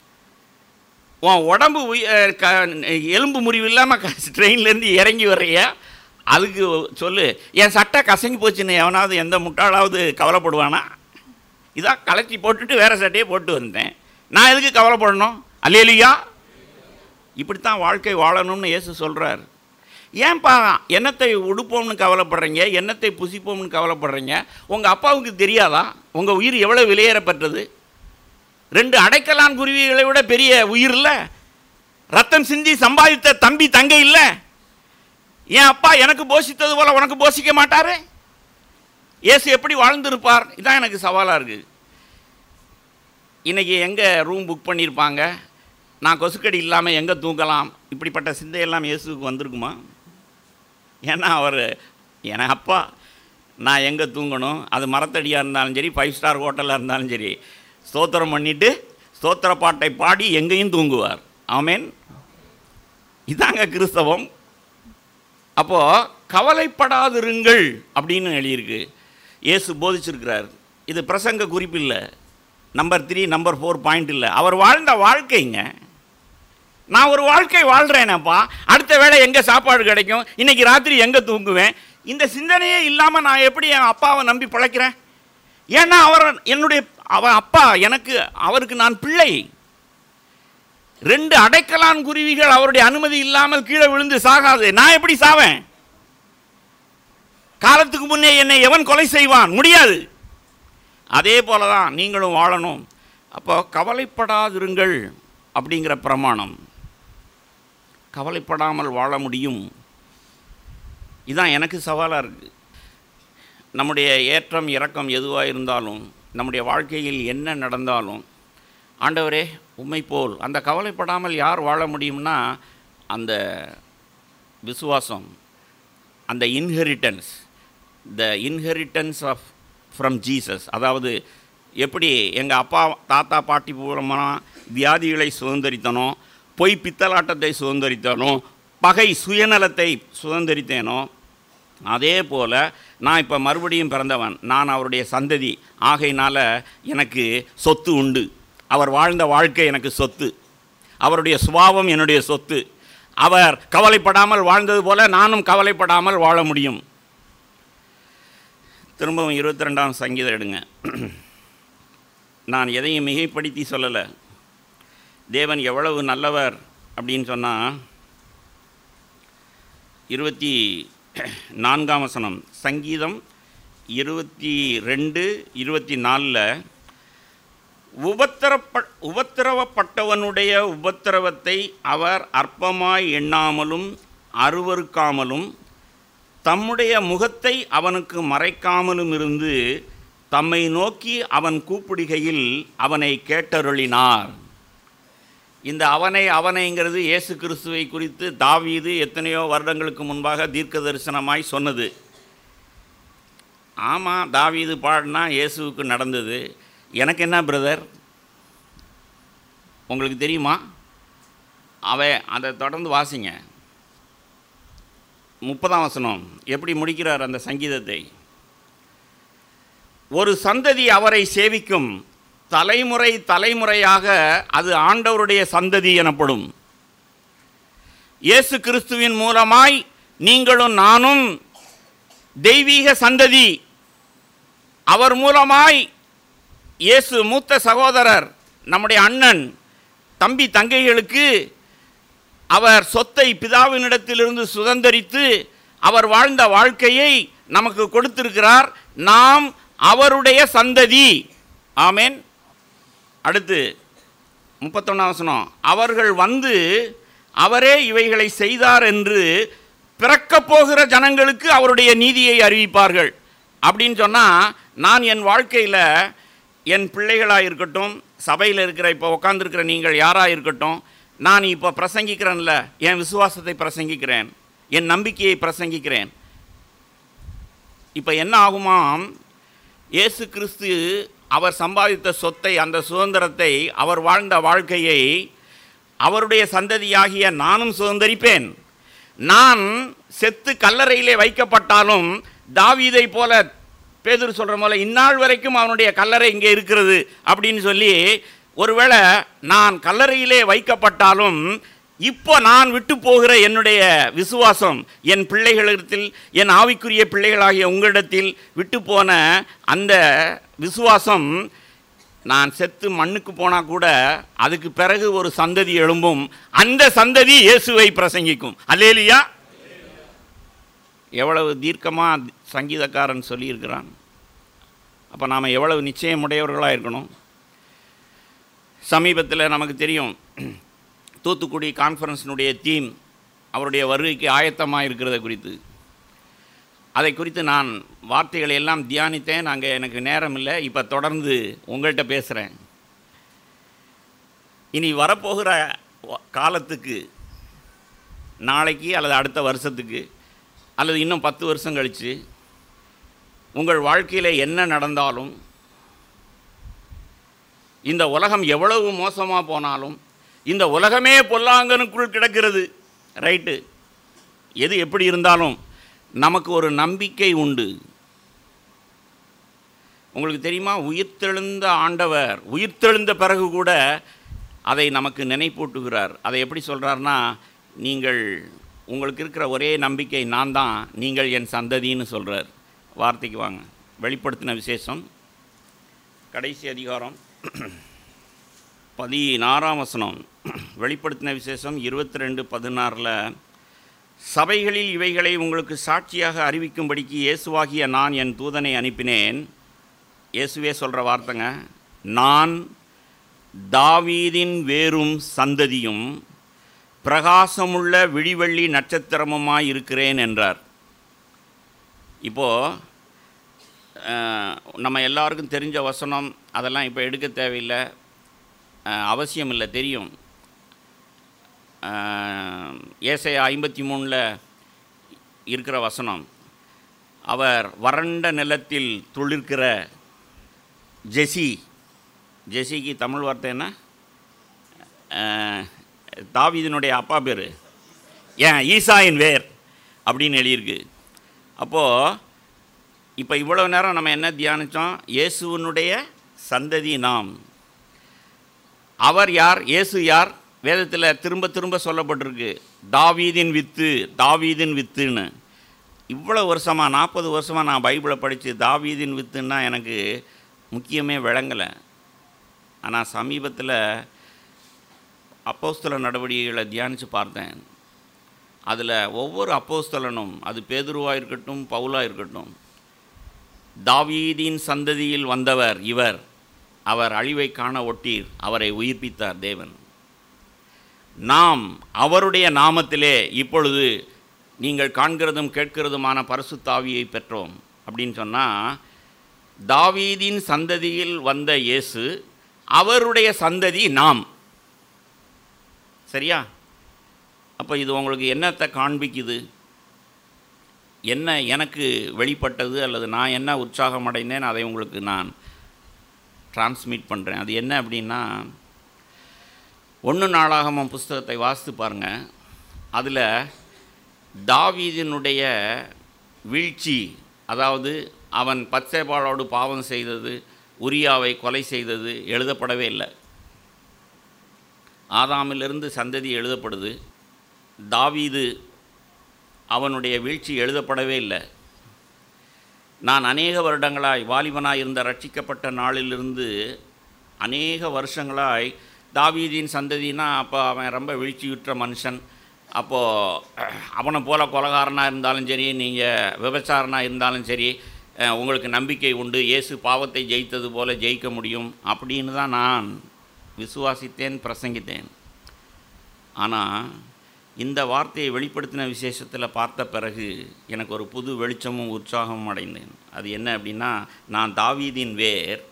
உன் உடம்பு உயி- அஹ் க எலும்பு முறிவு இல்லாமல் ட்ரெயின்லேருந்து இறங்கி வர்றியா அதுக்கு சொல்லு என் சட்டை கசங்கி போச்சுன்னு எவனாவது எந்த முட்டாளாவது கவலைப்படுவானா இதான் கலச்சி போட்டுட்டு வேறு சட்டையை போட்டு வந்தேன் நான் எதுக்கு கவலைப்படணும் அல்லேலியா இப்படித்தான் வாழ்க்கை வாழணும்னு இயேசு சொல்கிறார் ஏன்பா என்னத்தை உடுப்போம்னு கவலைப்படுறீங்க என்னத்தை புசிப்போம்னு கவலைப்படுறீங்க உங்கள் அப்பாவுக்கு தெரியாதா உங்கள் உயிர் எவ்வளோ விலையேறப்பட்டது ரெண்டு அடைக்கலான் குருவிகளை விட பெரிய உயிர் இல்லை ரத்தம் சிந்தி சம்பாதித்த தம்பி தங்கை இல்லை என் அப்பா எனக்கு போஷித்தது போல உனக்கு போஷிக்க மாட்டாரு இயேசு எப்படி வாழ்ந்திருப்பார் இதான் எனக்கு சவாலாக இருக்குது இன்றைக்கி எங்கே ரூம் புக் பண்ணியிருப்பாங்க நான் கொசுக்கடி இல்லாமல் எங்கே தூங்கலாம் இப்படிப்பட்ட சிந்தையெல்லாம் இயேசுக்கு வந்திருக்குமா ஏன்னா அவர் என் அப்பா நான் எங்கே தூங்கணும் அது மரத்தடியாக இருந்தாலும் சரி ஃபைவ் ஸ்டார் ஹோட்டலாக இருந்தாலும் சரி ஸ்தோத்திரம் பண்ணிவிட்டு ஸ்தோத்திர பாட்டை பாடி எங்கேயும் தூங்குவார் ஆமேன் இதாங்க கிறிஸ்தவம் அப்போது கவலைப்படாதிருங்கள் அப்படின்னு எழுதியிருக்கு இயேசு போதிச்சிருக்கிறார் இது பிரசங்க குறிப்பு இல்லை number three number four point இல்லை அவர் வாழ்ந்த வாழ்க்கைங்க நான் ஒரு வாழ்க்கை வாழ்கிறேனப்பா அடுத்த வேளை எங்கே சாப்பாடு கிடைக்கும் இன்னைக்கு ராத்திரி எங்கே தூங்குவேன் இந்த சிந்தனையே இல்லாமல் நான் எப்படி என் அப்பாவை நம்பி பிழைக்கிறேன் ஏன்னா அவர் என்னுடைய அவன் அப்பா எனக்கு அவருக்கு நான் பிள்ளை ரெண்டு அடைக்கலான் குருவிகள் அவருடைய அனுமதி இல்லாமல் கீழே விழுந்து சாகாது நான் எப்படி சாவேன் காலத்துக்கு முன்னே என்னை எவன் கொலை செய்வான் முடியாது அதே போல தான் நீங்களும் வாழணும் அப்போ கவலைப்படாதிருங்கள் அப்படிங்கிற பிரமாணம் கவலைப்படாமல் வாழ முடியும் இதான் எனக்கு சவாலாக இருக்குது நம்முடைய ஏற்றம் இறக்கம் எதுவாக இருந்தாலும் நம்முடைய வாழ்க்கையில் என்ன நடந்தாலும் ஆண்டவரே உம்மை போல் அந்த கவலைப்படாமல் யார் வாழ முடியும்னா அந்த விசுவாசம் அந்த inheritance the inheritance of from Jesus அதாவது எப்படி எங்கள் அப்பா தாத்தா பாட்டி பூரமாக வியாதிகளை சுதந்திரித்தனோ பொய் பித்தலாட்டத்தை சுதந்திரித்தனோ பகை சுயநலத்தை சுதந்திரித்தேனோ அதே போல் நான் இப்போ மறுபடியும் பிறந்தவன் நான் அவருடைய சந்ததி ஆகையினால எனக்கு சொத்து உண்டு அவர் வாழ்ந்த வாழ்க்கை எனக்கு சொத்து அவருடைய சுபாவம் என்னுடைய சொத்து அவர் கவலைப்படாமல் வாழ்ந்தது போல நானும் கவலைப்படாமல் வாழ முடியும் திரும்பவும் இருபத்தி ரெண்டாம் சங்கீதம் எடுங்க நான் எதையும் மிகைப்படுத்தி சொல்லலை தேவன் எவ்வளவு நல்லவர் அப்படின்னு சொன்னால் இருபத்தி நான்காம் வசனம் சங்கீதம் இருபத்தி ரெண்டு இருபத்தி நாலில் உபத்திரப்ப உபத்திரவப்பட்டவனுடைய உபத்திரவத்தை அவர் அற்பமாய் எண்ணாமலும் அருவருக்காமலும் தம்முடைய முகத்தை அவனுக்கு மறைக்காமலும் இருந்து தம்மை நோக்கி அவன் கூப்பிடுகையில் அவனை கேட்டருளினார் இந்த அவனை அவனைங்கிறது இயேசு கிறிஸ்துவை குறித்து தாவீது எத்தனையோ வருடங்களுக்கு முன்பாக தீர்க்க தரிசனமாய் சொன்னது ஆமாம் தாவீது பாடினா இயேசுவுக்கு நடந்தது எனக்கு என்ன பிரதர் உங்களுக்கு தெரியுமா அவன் அதை தொடர்ந்து வாசிங்க முப்பதாம் வசனம் எப்படி முடிக்கிறார் அந்த சங்கீதத்தை ஒரு சந்ததி அவரை சேவிக்கும் தலைமுறை தலைமுறையாக அது ஆண்டவருடைய சந்ததி எனப்படும் இயேசு கிறிஸ்துவின் மூலமாய் நீங்களும் நானும் தெய்வீக சந்ததி அவர் மூலமாய் இயேசு மூத்த சகோதரர் நம்முடைய அண்ணன் தம்பி தங்கைகளுக்கு அவர் சொத்தை பிதாவினிடத்திலிருந்து சுதந்தரித்து அவர் வாழ்ந்த வாழ்க்கையை நமக்கு கொடுத்திருக்கிறார் நாம் அவருடைய சந்ததி ஆமென் அடுத்து முப்பத்தொன்னாம் வசனம் அவர்கள் வந்து அவரே இவைகளை செய்தார் என்று பிறக்கப் போகிற ஜனங்களுக்கு அவருடைய நீதியை அறிவிப்பார்கள் அப்படின்னு சொன்னால் நான் என் வாழ்க்கையில் என் பிள்ளைகளாக இருக்கட்டும் சபையில் இருக்கிற இப்போ உட்காந்துருக்கிற நீங்கள் யாராக இருக்கட்டும் நான் இப்போ பிரசங்கிக்கிறேன்ல என் விசுவாசத்தை பிரசங்கிக்கிறேன் என் நம்பிக்கையை பிரசங்கிக்கிறேன் இப்போ என்ன ஆகுமாம் இயேசு கிறிஸ்து அவர் சம்பாதித்த சொத்தை அந்த சுதந்திரத்தை அவர் வாழ்ந்த வாழ்க்கையை அவருடைய சந்ததியாகிய நானும் சுதந்திரிப்பேன் நான் செத்து கல்லறையிலே வைக்கப்பட்டாலும் தாவீதை போல பேதுரு சொல்கிற போல இந்நாள் வரைக்கும் அவனுடைய கல்லறை இங்கே இருக்கிறது அப்படின்னு சொல்லி ஒருவேளை நான் கல்லறையிலே வைக்கப்பட்டாலும் இப்போ நான் விட்டு போகிற என்னுடைய விசுவாசம் என் பிள்ளைகளிடத்தில் என் ஆவிக்குரிய பிள்ளைகளாகிய உங்களிடத்தில் விட்டு போன அந்த விசுவாசம் நான் செத்து மண்ணுக்கு போனால் கூட அதுக்கு பிறகு ஒரு சந்ததி எழும்பும் அந்த சந்ததி இயேசுவை பிரசங்கிக்கும் அல்லேலியா எவ்வளவு தீர்க்கமாக சங்கீதக்காரன் சொல்லியிருக்கிறான் அப்போ நாம் எவ்வளவு நிச்சயமுடையவர்களாக இருக்கணும் சமீபத்தில் நமக்கு தெரியும் தூத்துக்குடி கான்ஃபரன்ஸினுடைய தீம் அவருடைய வருகைக்கு ஆயத்தமாக இருக்கிறத குறித்து அதை குறித்து நான் வார்த்தைகளை எல்லாம் தியானித்தேன் அங்கே எனக்கு நேரம் இல்லை இப்போ தொடர்ந்து உங்கள்கிட்ட பேசுகிறேன் இனி வரப்போகிற வ- காலத்துக்கு நாளைக்கு அல்லது அடுத்த வருஷத்துக்கு அல்லது இன்னும் பத்து வருஷம் கழித்து உங்கள் வாழ்க்கையில் என்ன நடந்தாலும் இந்த உலகம் எவ்வளவு மோசமாக போனாலும் இந்த உலகமே பொல்லாங்கனுக்குள் கிடக்கிறது ரைட்டு எது எப்படி இருந்தாலும் நமக்கு ஒரு நம்பிக்கை உண்டு உங்களுக்கு தெரியுமா உயிர்த்தெழுந்த ஆண்டவர் உயிர்த்தெழுந்த பிறகு கூட அதை நமக்கு நினைப்பூட்டுகிறார் அதை எப்படி சொல்கிறாருன்னா நீங்கள் உங்களுக்கு இருக்கிற ஒரே நம்பிக்கை நான் தான் நீங்கள் என் சந்ததின்னு சொல்கிறார் வார்த்தைக்கு வாங்க வெளிப்படுத்தின விசேஷம் கடைசி அதிகாரம் பதினாறாம் வசனம் வெளிப்படுத்தின விசேஷம் இருபத்தி ரெண்டு பதினாறில் சபைகளில் இவைகளை உங்களுக்கு சாட்சியாக அறிவிக்கும்படிக்கு இயேசுவாகிய நான் என் தூதனை அனுப்பினேன் இயேசுவே சொல்கிற வார்த்தைங்க நான் தாவீதின் வேரும் சந்ததியும் பிரகாசமுள்ள விழிவெள்ளி நட்சத்திரமுமாய் இருக்கிறேன் என்றார் இப்போது அஹ், நம்ம எல்லாருக்கும் தெரிஞ்ச வசனம் அதெல்லாம் இப்போ எடுக்க தேவையில்லை அஹ், அவசியம் இல்லை தெரியும் ஏசை ஐம்பத்தி மூணில் இருக்கிற வசனம் அவர் வறண்ட நிலத்தில் துளிர்க்கிற ஜெசி ஜெசிக்கு தமிழ் வார்த்தை என்ன அஹ், தாவீதினுடைய அப்பா பேர் ஏன் ஈசாயின் வேர் அப்படின்னு எழுதியிருக்கு அப்போது இப்போ இவ்வளோ நேரம் நம்ம என்ன தியானித்தோம் இயேசுவனுடைய சந்ததி நாம் அவர் யார் இயேசு யார் வேதத்தில் திரும்ப திரும்ப சொல்லப்பட்டிருக்கு தாவீதின் வித்து தாவீதின் வித்துன்னு இவ்வளோ வருஷமாக நாற்பது வருஷமாக நான் பைபிளை படித்து தாவீதின் வித்துன்னா எனக்கு முக்கியமே விளங்கலை ஆனால் சமீபத்தில் அப்போஸ்தல நடவடிக்கைகளை தியானித்து பார்த்தேன் அதில் ஒவ்வொரு அப்போஸ்தலனும் அது பேதுருவாக இருக்கட்டும் பவுலாக இருக்கட்டும் தாவீதின் சந்ததியில் வந்தவர் இவர் அவர் அழிவை காண ஒட்டீர் அவரை உயிர்ப்பித்தார் தேவன் நாம் அவருடைய நாமத்திலே இப்பொழுது நீங்கள் காண்கிறதும் கேட்கிறதுமான பரிசுத்தாவியை பெற்றோம் அப்படின்னு சொன்னால் தாவீதின் சந்ததியில் வந்த இயேசு அவருடைய சந்ததி நாம் சரியா அப்போ இது உங்களுக்கு என்னத்தை காண்பிக்குது என்ன எனக்கு வெளிப்பட்டது அல்லது நான் என்ன உற்சாகம் அடைந்தேன் அதை உங்களுக்கு நான் டிரான்ஸ்மிட் பண்ணுறேன் அது என்ன அப்படின்னா ஒன்று நாளாகமம் புஸ்தகத்தை வாசித்து பாருங்கள் அதில் தாவீதினுடைய வீழ்ச்சி அதாவது அவன் பச்சைபாலோடு பாவம் செய்தது உரியாவை கொலை செய்தது எழுதப்படவே இல்லை ஆதாமிலிருந்து சந்ததி எழுதப்படுது தாவீது அவனுடைய வீழ்ச்சி எழுதப்படவே இல்லை நான் அநேக வருடங்களாய் வாலிபனாய் இருந்த ரட்சிக்கப்பட்ட நாளிலிருந்து அநேக வருஷங்களாய் தாவீதின் சந்ததினா அப்போ அவன் ரொம்ப வீழ்ச்சியுற்ற மனுஷன் அப்போது அவனை போல கொலகாரனாக இருந்தாலும் சரி நீங்கள் விபச்சாரனாக இருந்தாலும் சரி அஹ், உங்களுக்கு நம்பிக்கை உண்டு இயேசு பாவத்தை ஜெயித்தது போல ஜெயிக்க முடியும் அப்படின்னு தான் நான் விசுவாசித்தேன் பிரசங்கித்தேன் ஆனால் இந்த வார்த்தையை வெளிப்படுத்தின விசேஷத்தில் பார்த்த பிறகு எனக்கு ஒரு புது வெளிச்சமும் உற்சாகமும் அடைந்தேன் அது என்ன அப்படின்னா நான் தாவீதின் வேர்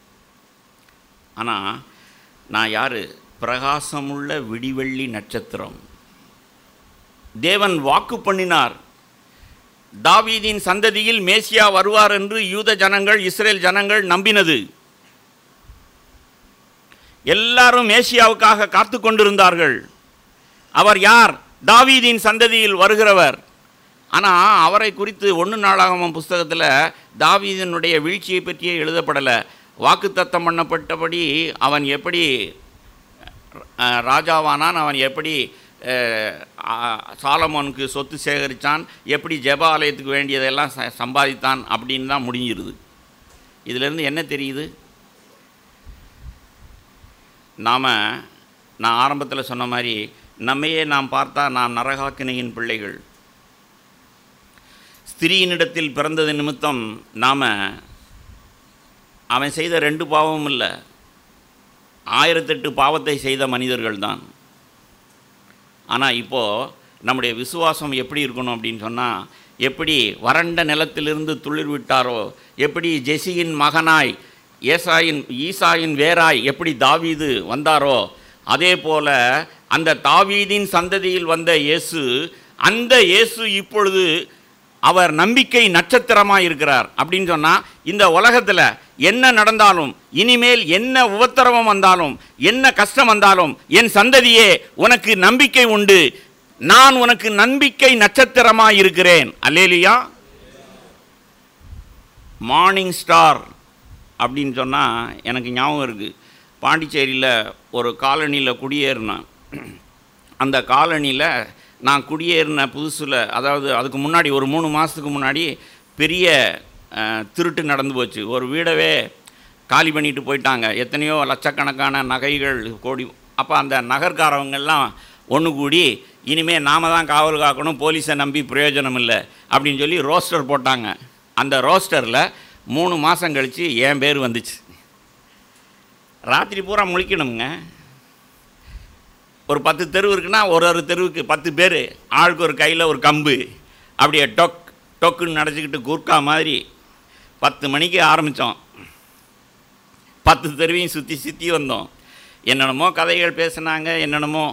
ஆனால் நான் யார் பிரகாசமுள்ள விடிவெள்ளி நட்சத்திரம் தேவன் வாக்கு பண்ணினார் தாவீதின் சந்ததியில் மேசியா வருவார் என்று யூத ஜனங்கள் இஸ்ரேல் ஜனங்கள் நம்பினது எல்லாரும் மேசியாவுக்காக காத்து கொண்டிருந்தார்கள் அவர் யார் தாவீதின் சந்ததியில் வருகிறவர் ஆனால் அவரை குறித்து ஒன்று நாளாகமம் புஸ்தகத்தில் தாவீதினுடைய வீழ்ச்சியை பற்றியே எழுதப்படலை வாக்குத்தத்தம் பண்ணப்பட்டபடி அவன் எப்படி அஹ், ராஜாவானான் அவன் எப்படி அஹ், ஆ- சாலமோனுக்கு சொத்து சேகரித்தான் எப்படி ஜெப ஆலயத்துக்கு வேண்டியதெல்லாம் ச- சம்பாதித்தான் அப்படின்னு தான் முடிஞ்சிருது இதிலிருந்து என்ன தெரியுது நாம் நான் ஆரம்பத்தில் சொன்ன மாதிரி நம்மையே நாம் பார்த்தா நாம் நரகாக்கினையின் பிள்ளைகள் ஸ்திரீயினிடத்தில் பிறந்தது நிமித்தம் நாம் அவன் செய்த ரெண்டு பாவமும் இல்லை ஆயிரத்தெட்டு பாவத்தை செய்த மனிதர்கள் தான் ஆனால் இப்போது நம்முடைய விசுவாசம் எப்படி இருக்கணும் அப்படின்னு சொன்னால் எப்படி வறண்ட நிலத்திலிருந்து துளிர் விட்டாரோ எப்படி ஜெசியின் மகனாய் ஏசாயின் ஈசாயின் வேராய் எப்படி தாவீது வந்தாரோ அதே போல அந்த தாவீதின் சந்ததியில் வந்த இயேசு அந்த இயேசு இப்பொழுது அவர் நம்பிக்கை நட்சத்திரமாக இருக்கிறார் அப்படின்னு சொன்னால் இந்த உலகத்தில் என்ன நடந்தாலும் இனிமேல் என்ன உபத்திரவம் வந்தாலும் என்ன கஷ்டம் வந்தாலும் என் சந்ததியே உனக்கு நம்பிக்கை உண்டு நான் உனக்கு நம்பிக்கை நட்சத்திரமாக இருக்கிறேன் அல்லேலியா மார்னிங் ஸ்டார் அப்படின்னு சொன்னால் எனக்கு ஞாபகம் இருக்குது பாண்டிச்சேரியில் ஒரு காலனியில் குடியேறினேன் அந்த காலனியில் நான் குடியேறின புதுசில் அதாவது அதுக்கு முன்னாடி ஒரு மூணு மாதத்துக்கு முன்னாடி பெரிய அஹ், திருட்டு நடந்து போச்சு ஒரு வீடவே காலி பண்ணிட்டு போயிட்டாங்க எத்தனையோ லட்சக்கணக்கான நகைகள் கோடி அப்போ அந்த நகர்காரவங்கெல்லாம் ஒன்று கூடி இனிமேல் நாம தான் காவல் காக்கணும் போலீஸை நம்பி பிரயோஜனம் இல்லை அப்படின்னு சொல்லி ரோஸ்டர் போட்டாங்க அந்த ரோஸ்டரில் மூணு மாதம் கழித்து என் பேர் வந்துச்சு ராத்திரி பூரா முழிக்கணுங்க ஒரு பத்து தெருவு இருக்குன்னா ஒரு ஒரு தெருவுக்கு பத்து பேர் ஆளுக்கு ஒரு கையில் ஒரு கம்பு அப்படியே டொக் டொக்குன்னு நடச்சிக்கிட்டு குர்க்கா மாதிரி பத்து மணிக்கு ஆரம்பித்தோம் பத்து தெருவையும் சுற்றி சுற்றி வந்தோம் என்னென்னமோ கதைகள் பேசுனாங்க என்னென்னமோ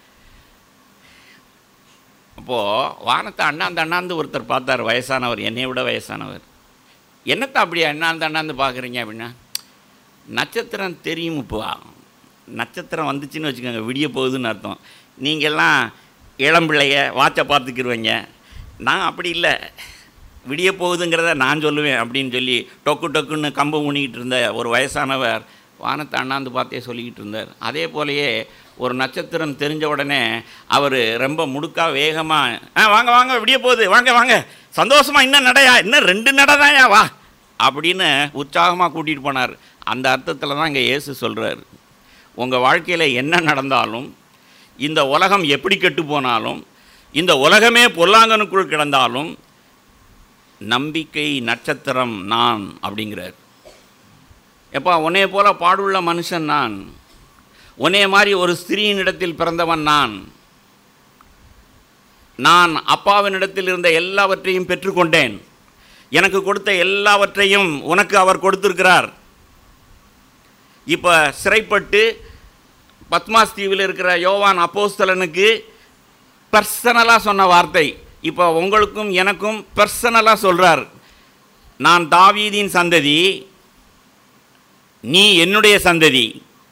அப்போது வானத்தை அண்ணாந்து அண்ணாந்து ஒருத்தர் பார்த்தார் வயசானவர் என்னை விட வயசானவர் என்னத்தை அப்படி அண்ணாந்து அண்ணாந்து பார்க்குறீங்க அப்படின்னா நட்சத்திரம் தெரியும் இப்போ நட்சத்திரம் வந்துச்சுன்னு வச்சுக்கோங்க விடிய போகுதுன்னு அர்த்தம் நீங்கள்லாம் இளம்பிள்ளைய வாட்சை பார்த்துக்கிருவீங்க நான் அப்படி இல்லை விடிய போகுதுங்கிறத நான் சொல்லுவேன் அப்படின்னு சொல்லி டொக்கு டொக்குன்னு கம்பு ஊனிக்கிட்டு இருந்த ஒரு வயசானவர் வானத்தை அண்ணாந்து பார்த்தே சொல்லிக்கிட்டு இருந்தார் அதே போலயே ஒரு நட்சத்திரம் தெரிஞ்ச உடனே அவர் ரொம்ப முடுக்கா வேகமாக ஆ வாங்க வாங்க விடிய போகுது வாங்க வாங்க சந்தோஷமா இன்னும் நடையா இன்னும் ரெண்டு நடை தான்யா வா அப்படின்னு உற்சாகமாக கூட்டிகிட்டு போனார் அந்த அர்த்தத்தில் தான் இங்கே இயேசு சொல்கிறார் உங்கள் வாழ்க்கையில் என்ன நடந்தாலும் இந்த உலகம் எப்படி கெட்டு போனாலும் இந்த உலகமே பொல்லாங்கனுக்குள் கிடந்தாலும் நம்பிக்கை நட்சத்திரம் நான் அப்படிங்கிறார் எப்பா உன்னைய போல பாடுள்ள மனுஷன் நான் உன்னைய மாதிரி ஒரு ஸ்திரீனிடத்தில் பிறந்தவன் நான் நான் அப்பாவினிடத்தில் இருந்த எல்லாவற்றையும் பெற்றுக்கொண்டேன் எனக்கு கொடுத்த எல்லாவற்றையும் உனக்கு அவர் கொடுத்திருக்கிறார் இப்போ சிறைப்பட்டு பத்மாஸ் தீவில் இருக்கிற யோவான் அப்போஸ்தலனுக்கு பர்சனலாக சொன்ன வார்த்தை இப்போ உங்களுக்கும் எனக்கும் பர்சனலாக சொல்கிறார் நான் தாவீதின் சந்ததி நீ என்னுடைய சந்ததி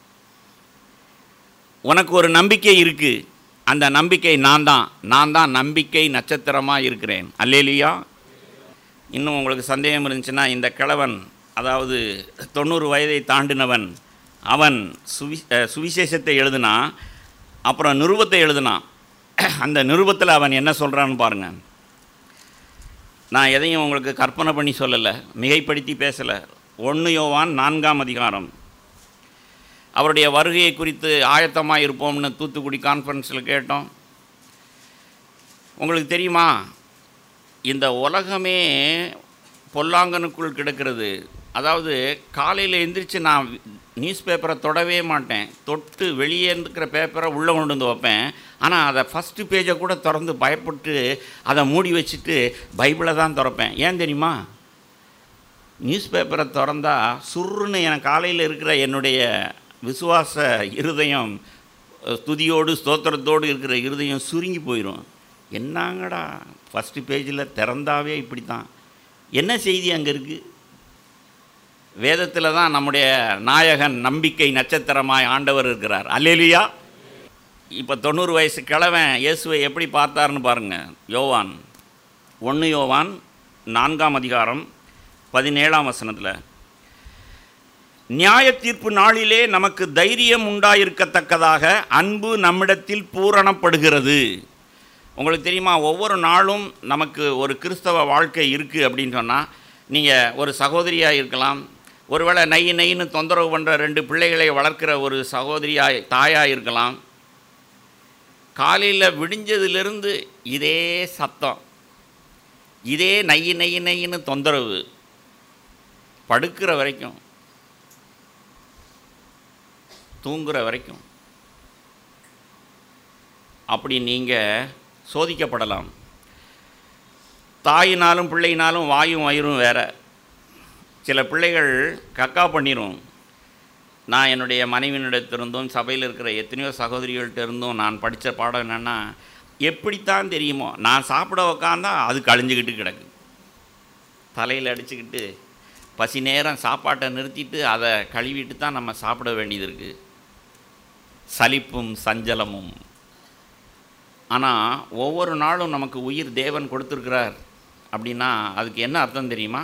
உனக்கு ஒரு நம்பிக்கை இருக்குது அந்த நம்பிக்கை நான் தான் நான் தான் நம்பிக்கை நட்சத்திரமாக இருக்கிறேன் அல்லேலியா இன்னும் உங்களுக்கு சந்தேகம் இருந்துச்சுன்னா இந்த கிழவன் அதாவது தொண்ணூறு வயதை தாண்டினவன் அவன் சுவி அஹ் சுவிசேஷத்தை எழுதினா அப்புறம் நிருபத்தை எழுதினான் அந்த நிருபத்தில் அவன் என்ன சொல்கிறான்னு பாருங்கள் நான் எதையும் உங்களுக்கு கற்பனை பண்ணி சொல்லலை மிகைப்படுத்தி பேசலை ஒன்று யோவான் நான்காம் அதிகாரம் அவருடைய வருகையை குறித்து ஆயத்தமாக இருப்போம்னு தூத்துக்குடி கான்ஃபரன்ஸில் கேட்டோம் உங்களுக்கு தெரியுமா இந்த உலகமே பொல்லாங்கனுக்குள் கிடக்கிறது அதாவது காலையில் எந்திரிச்சு நான் நியூஸ் பேப்பரை தொடவே மாட்டேன் தொட்டு வெளியே இருக்கிற பேப்பரை உள்ளே கொண்டு வந்து வைப்பேன் ஆனால் அதை ஃபஸ்ட்டு பேஜை கூட திறந்து பயப்பட்டு அதை மூடி வச்சுட்டு பைபிளை தான் திறப்பேன் ஏன் தெரியுமா நியூஸ் பேப்பரை திறந்தா சுருன்னு என் காலையில் இருக்கிற என்னுடைய விசுவாச இருதயம் அஹ், துதியோடு ஸ்தோத்திரத்தோடு இருக்கிற இருதயம் சுருங்கி போயிடும் என்னங்கடா ஃபஸ்ட்டு பேஜில் திறந்தாவே இப்படி தான் என்ன செய்தி அங்கே இருக்குது வேதத்தில் தான் நம்முடைய நாயகன் நம்பிக்கை நட்சத்திரமாய் ஆண்டவர் இருக்கிறார் அல்லேலியா இப்போ தொண்ணூறு வயசு கிழவன் இயேசுவை எப்படி பார்த்தாருன்னு பாருங்கள் யோவான் ஒன்று யோவான் நான்காம் அதிகாரம் பதினேழாம் வசனத்தில் நியாய தீர்ப்பு நாளிலே நமக்கு தைரியம் உண்டாயிருக்கத்தக்கதாக அன்பு நம்மிடத்தில் பூரணப்படுகிறது உங்களுக்கு தெரியுமா ஒவ்வொரு நாளும் நமக்கு ஒரு கிறிஸ்தவ வாழ்க்கை இருக்குது அப்படின்னு சொன்னால் நீங்கள் ஒரு சகோதரியாக இருக்கலாம் ஒருவேளை நெய் நெய்ன்னு தொந்தரவு பண்ணுற ரெண்டு பிள்ளைகளை வளர்க்குற ஒரு சகோதரியாய் தாயாக இருக்கலாம் காலையில் விடிஞ்சதுலேருந்து இதே சத்தம் இதே நெய் நெய் நெய்ன்னு தொந்தரவு படுக்கிற வரைக்கும் தூங்குற வரைக்கும் அப்படி நீங்கள் சோதிக்கப்படலாம் தாயினாலும் பிள்ளையினாலும் வாயும் வயிறும் வேற சில பிள்ளைகள் கக்கா பண்ணிரும் நான் என்னுடைய மனைவியினிடத்திருந்தும் சபையில் இருக்கிற எத்தனையோ சகோதரிகள்கிட்ட இருந்தும் நான் படித்த பாடம் என்னென்னா எப்படித்தான் தெரியுமோ நான் சாப்பிட உக்காந்தா அது கழிஞ்சுக்கிட்டு கிடக்கு தலையில் அடிச்சுக்கிட்டு பசி நேரம் சாப்பாட்டை நிறுத்திட்டு அதை கழுவிட்டு தான் நம்ம சாப்பிட வேண்டியது இருக்குது சலிப்பும் சஞ்சலமும் ஆனால் ஒவ்வொரு நாளும் நமக்கு உயிர் தேவன் கொடுத்துருக்கிறார் அப்படின்னா அதுக்கு என்ன அர்த்தம் தெரியுமா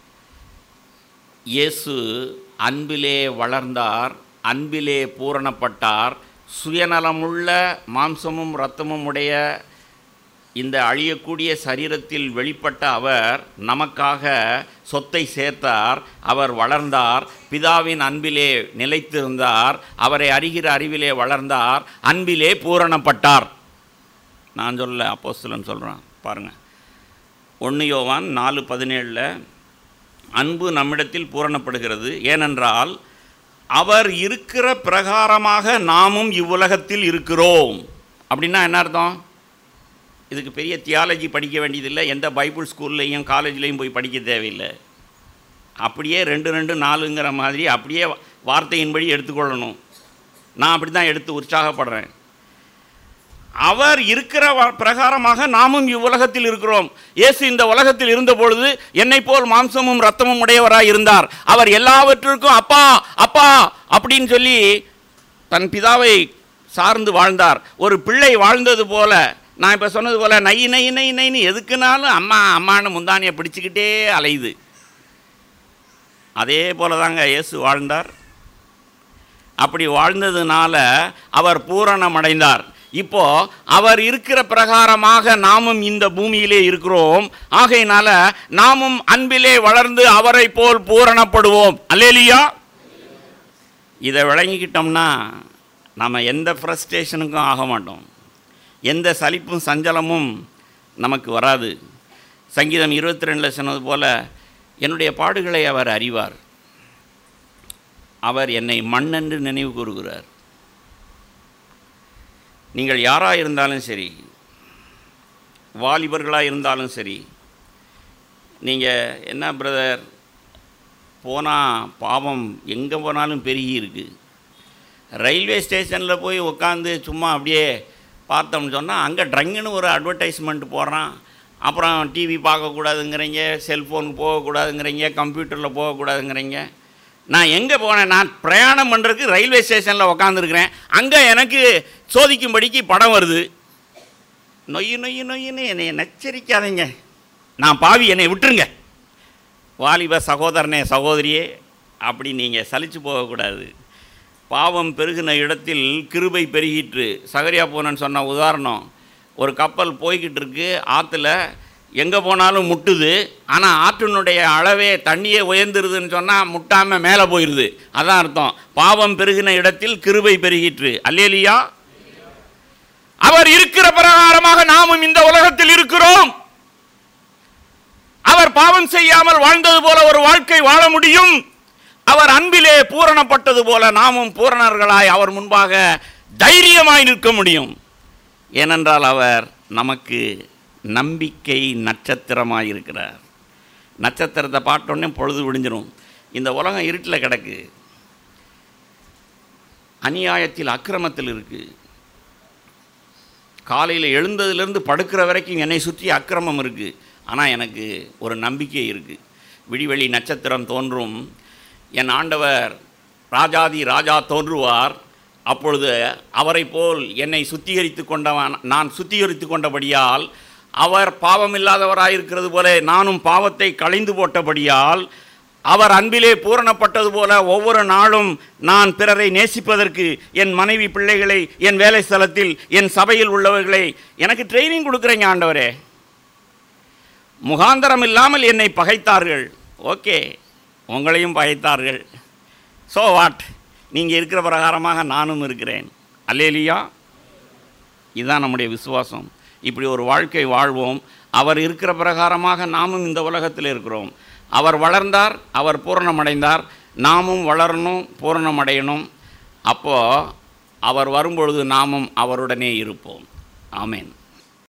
இயேசு அன்பிலே வளர்ந்தார் அன்பிலே பூரணப்பட்டார் சுயநலமுள்ள மாம்சமும் இரத்தமும் உடைய இந்த அழியக்கூடிய சரீரத்தில் வெளிப்பட்ட அவர் நமக்காக சொத்தை சேர்த்தார் அவர் வளர்ந்தார் பிதாவின் அன்பிலே நிலைத்திருந்தார் அவரை அறிகிற அறிவிலே வளர்ந்தார் அன்பிலே பூரணப்பட்டார் நான் சொல்ல அப்போஸ்தலன் சொல்கிறேன் பாருங்கள் ஒன்று யோவான் நாலு பதினேழில் அன்பு நம்மிடத்தில் பூரணப்படுகிறது ஏனென்றால் அவர் இருக்கிற பிரகாரமாக நாமும் இவ்வுலகத்தில் இருக்கிறோம் அப்படின்னா என்ன அர்த்தம் இதுக்கு பெரிய தியாலஜி படிக்க வேண்டியதில்லை எந்த பைபிள் ஸ்கூல்லையும் காலேஜ்லேயும் போய் படிக்க தேவையில்லை அப்படியே ரெண்டு ரெண்டு நாலுங்கிற மாதிரி அப்படியே வார்த்தையின்படி எடுத்துக்கொள்ளணும் நான் அப்படி தான் எடுத்து உற்சாகப்படுறேன் அவர் இருக்கிற வ- பிரகாரமாக நாமும் இவ்வுலகத்தில் இருக்கிறோம் இயேசு இந்த உலகத்தில் இருந்த பொழுது என்னை போல் மாம்சமும் ரத்தமும் உடையவராய் இருந்தார் அவர் எல்லாவற்றிற்கும் அப்பா அப்பா அப்படின்னு சொல்லி தன் பிதாவை சார்ந்து வாழ்ந்தார் ஒரு பிள்ளை வாழ்ந்தது போல நான் இப்போ சொன்னது போல நை நை நை நைன்னு எதுக்குனாலும் அம்மா அம்மான்னு முந்தானியை பிடிச்சிக்கிட்டே அலையுது அதே போல தாங்க இயேசு வாழ்ந்தார் அப்படி வாழ்ந்ததுனால அவர் பூரணம் அடைந்தார் இப்போ அவர் இருக்கிற பிரகாரமாக நாமும் இந்த பூமியிலே இருக்கிறோம் ஆகையினால நாமும் அன்பிலே வளர்ந்து அவரை போல் பூரணப்படுவோம் அல்லேலியா இதை விளங்கிக்கிட்டோம்னா நம்ம எந்த ஃப்ரஸ்ட்ரேஷனுக்கும் ஆக மாட்டோம் எந்த சலிப்பும் சஞ்சலமும் நமக்கு வராது சங்கீதம் இருபத்தி ரெண்டில் சொன்னது போல என்னுடைய பாடுகளை அவர் அறிவார் அவர் என்னை மண்ணென்று நினைவு கூறுகிறார் நீங்கள் யாராக இருந்தாலும் சரி வாலிபர்களாக இருந்தாலும் சரி நீங்கள் என்ன பிரதர் போனால் பாவம் எங்கே போனாலும் பெருகி இருக்கு ரயில்வே ஸ்டேஷனில் போய் உட்காந்து சும்மா அப்படியே பார்த்தோம்னு சொன்னால் அங்கே ட்ரங்குன்னு ஒரு அட்வர்டைஸ்மெண்ட் போடுறான் அப்புறம் டிவி பார்க்கக்கூடாதுங்கிறீங்க செல்ஃபோனுக்கு போகக்கூடாதுங்கிறீங்க கம்ப்யூட்டரில் போகக்கூடாதுங்கிறீங்க நான் எங்கே போனேன் நான் பிரயாணம் பண்ணுறதுக்கு ரயில்வே ஸ்டேஷனில் உக்காந்துருக்கிறேன் அங்கே எனக்கு சோதிக்கும்படிக்கு படம் வருது நொய்யு நொய்யு நொய்யுன்னு என்னை நச்சரிக்காதீங்க நான் பாவி என்னை விட்டுருங்க வாலிப சகோதரனே சகோதரியே அப்படி நீங்கள் சலிச்சு போகக்கூடாது பாவம் பெருகின இடத்தில் கிருபை பெருகிற்று சகரியா போனன்னு சொன்ன உதாரணம் ஒரு கப்பல் போய்கிட்டு இருக்கு ஆற்றுல எங்கே போனாலும் முட்டுது ஆனால் ஆற்றினுடைய அளவே தண்ணியே உயர்ந்துருதுன்னு சொன்னால் முட்டாமல் மேலே போயிடுது அதான் அர்த்தம் பாவம் பெருகின இடத்தில் கிருபை பெருகிற்று அல்லேலியா அவர் இருக்கிற பிரகாரமாக நாமும் இந்த உலகத்தில் இருக்கிறோம் அவர் பாவம் செய்யாமல் வாழ்ந்தது போல ஒரு வாழ்க்கை வாழ முடியும் அவர் அன்பிலே பூரணப்பட்டது போல நாமும் பூரணர்களாய் அவர் முன்பாக தைரியமாய் நிற்க முடியும் ஏனென்றால் அவர் நமக்கு நம்பிக்கை நட்சத்திரமாய் இருக்கிறார் நட்சத்திரத்தை பார்த்தோன்னே பொழுது விடிஞ்சிரும் இந்த உலகம் இருட்டில் கிடக்கு அநியாயத்தில் அக்கிரமத்தில் இருக்குது காலையில் எழுந்ததுலேருந்து படுக்கிற வரைக்கும் என்னை சுற்றி அக்கிரமம் இருக்குது ஆனால் எனக்கு ஒரு நம்பிக்கை இருக்குது விடிவெளி நட்சத்திரம் தோன்றும் என் ஆண்டவர் ராஜாதி ராஜா தோன்றுவார் அப்பொழுது அவரை போல் என்னை சுத்திகரித்து கொண்டவன் நான் சுத்திகரித்து கொண்டபடியால் அவர் பாவமில்லாதவராயிருக்கிறது போல நானும் பாவத்தை களைந்து போட்டபடியால் அவர் அன்பிலே பூரணப்பட்டது போல ஒவ்வொரு நாளும் நான் பிறரை நேசிப்பதற்கு என் மனைவி பிள்ளைகளை என் வேலை ஸ்தலத்தில் என் சபையில் உள்ளவர்களை எனக்கு ட்ரைனிங் கொடுக்குறேங்க ஆண்டவரே முகாந்தரம் இல்லாமல் என்னை பகைத்தார்கள் ஓகே உங்களையும் பகைத்தார்கள் ஸோ வாட் நீங்கள் இருக்கிற பிரகாரமாக நானும் இருக்கிறேன் அல்லேலியா இதுதான் நம்முடைய விசுவாசம் இப்படி ஒரு வாழ்க்கை வாழ்வோம் அவர் இருக்கிற பிரகாரமாக நாமும் இந்த உலகத்தில் இருக்கிறோம் அவர் வளர்ந்தார் அவர் பூரணமடைந்தார் நாமும் வளரணும் பூரணமடையணும் அப்போது அவர் வரும்பொழுது நாமும் அவருடனே இருப்போம் ஆமென்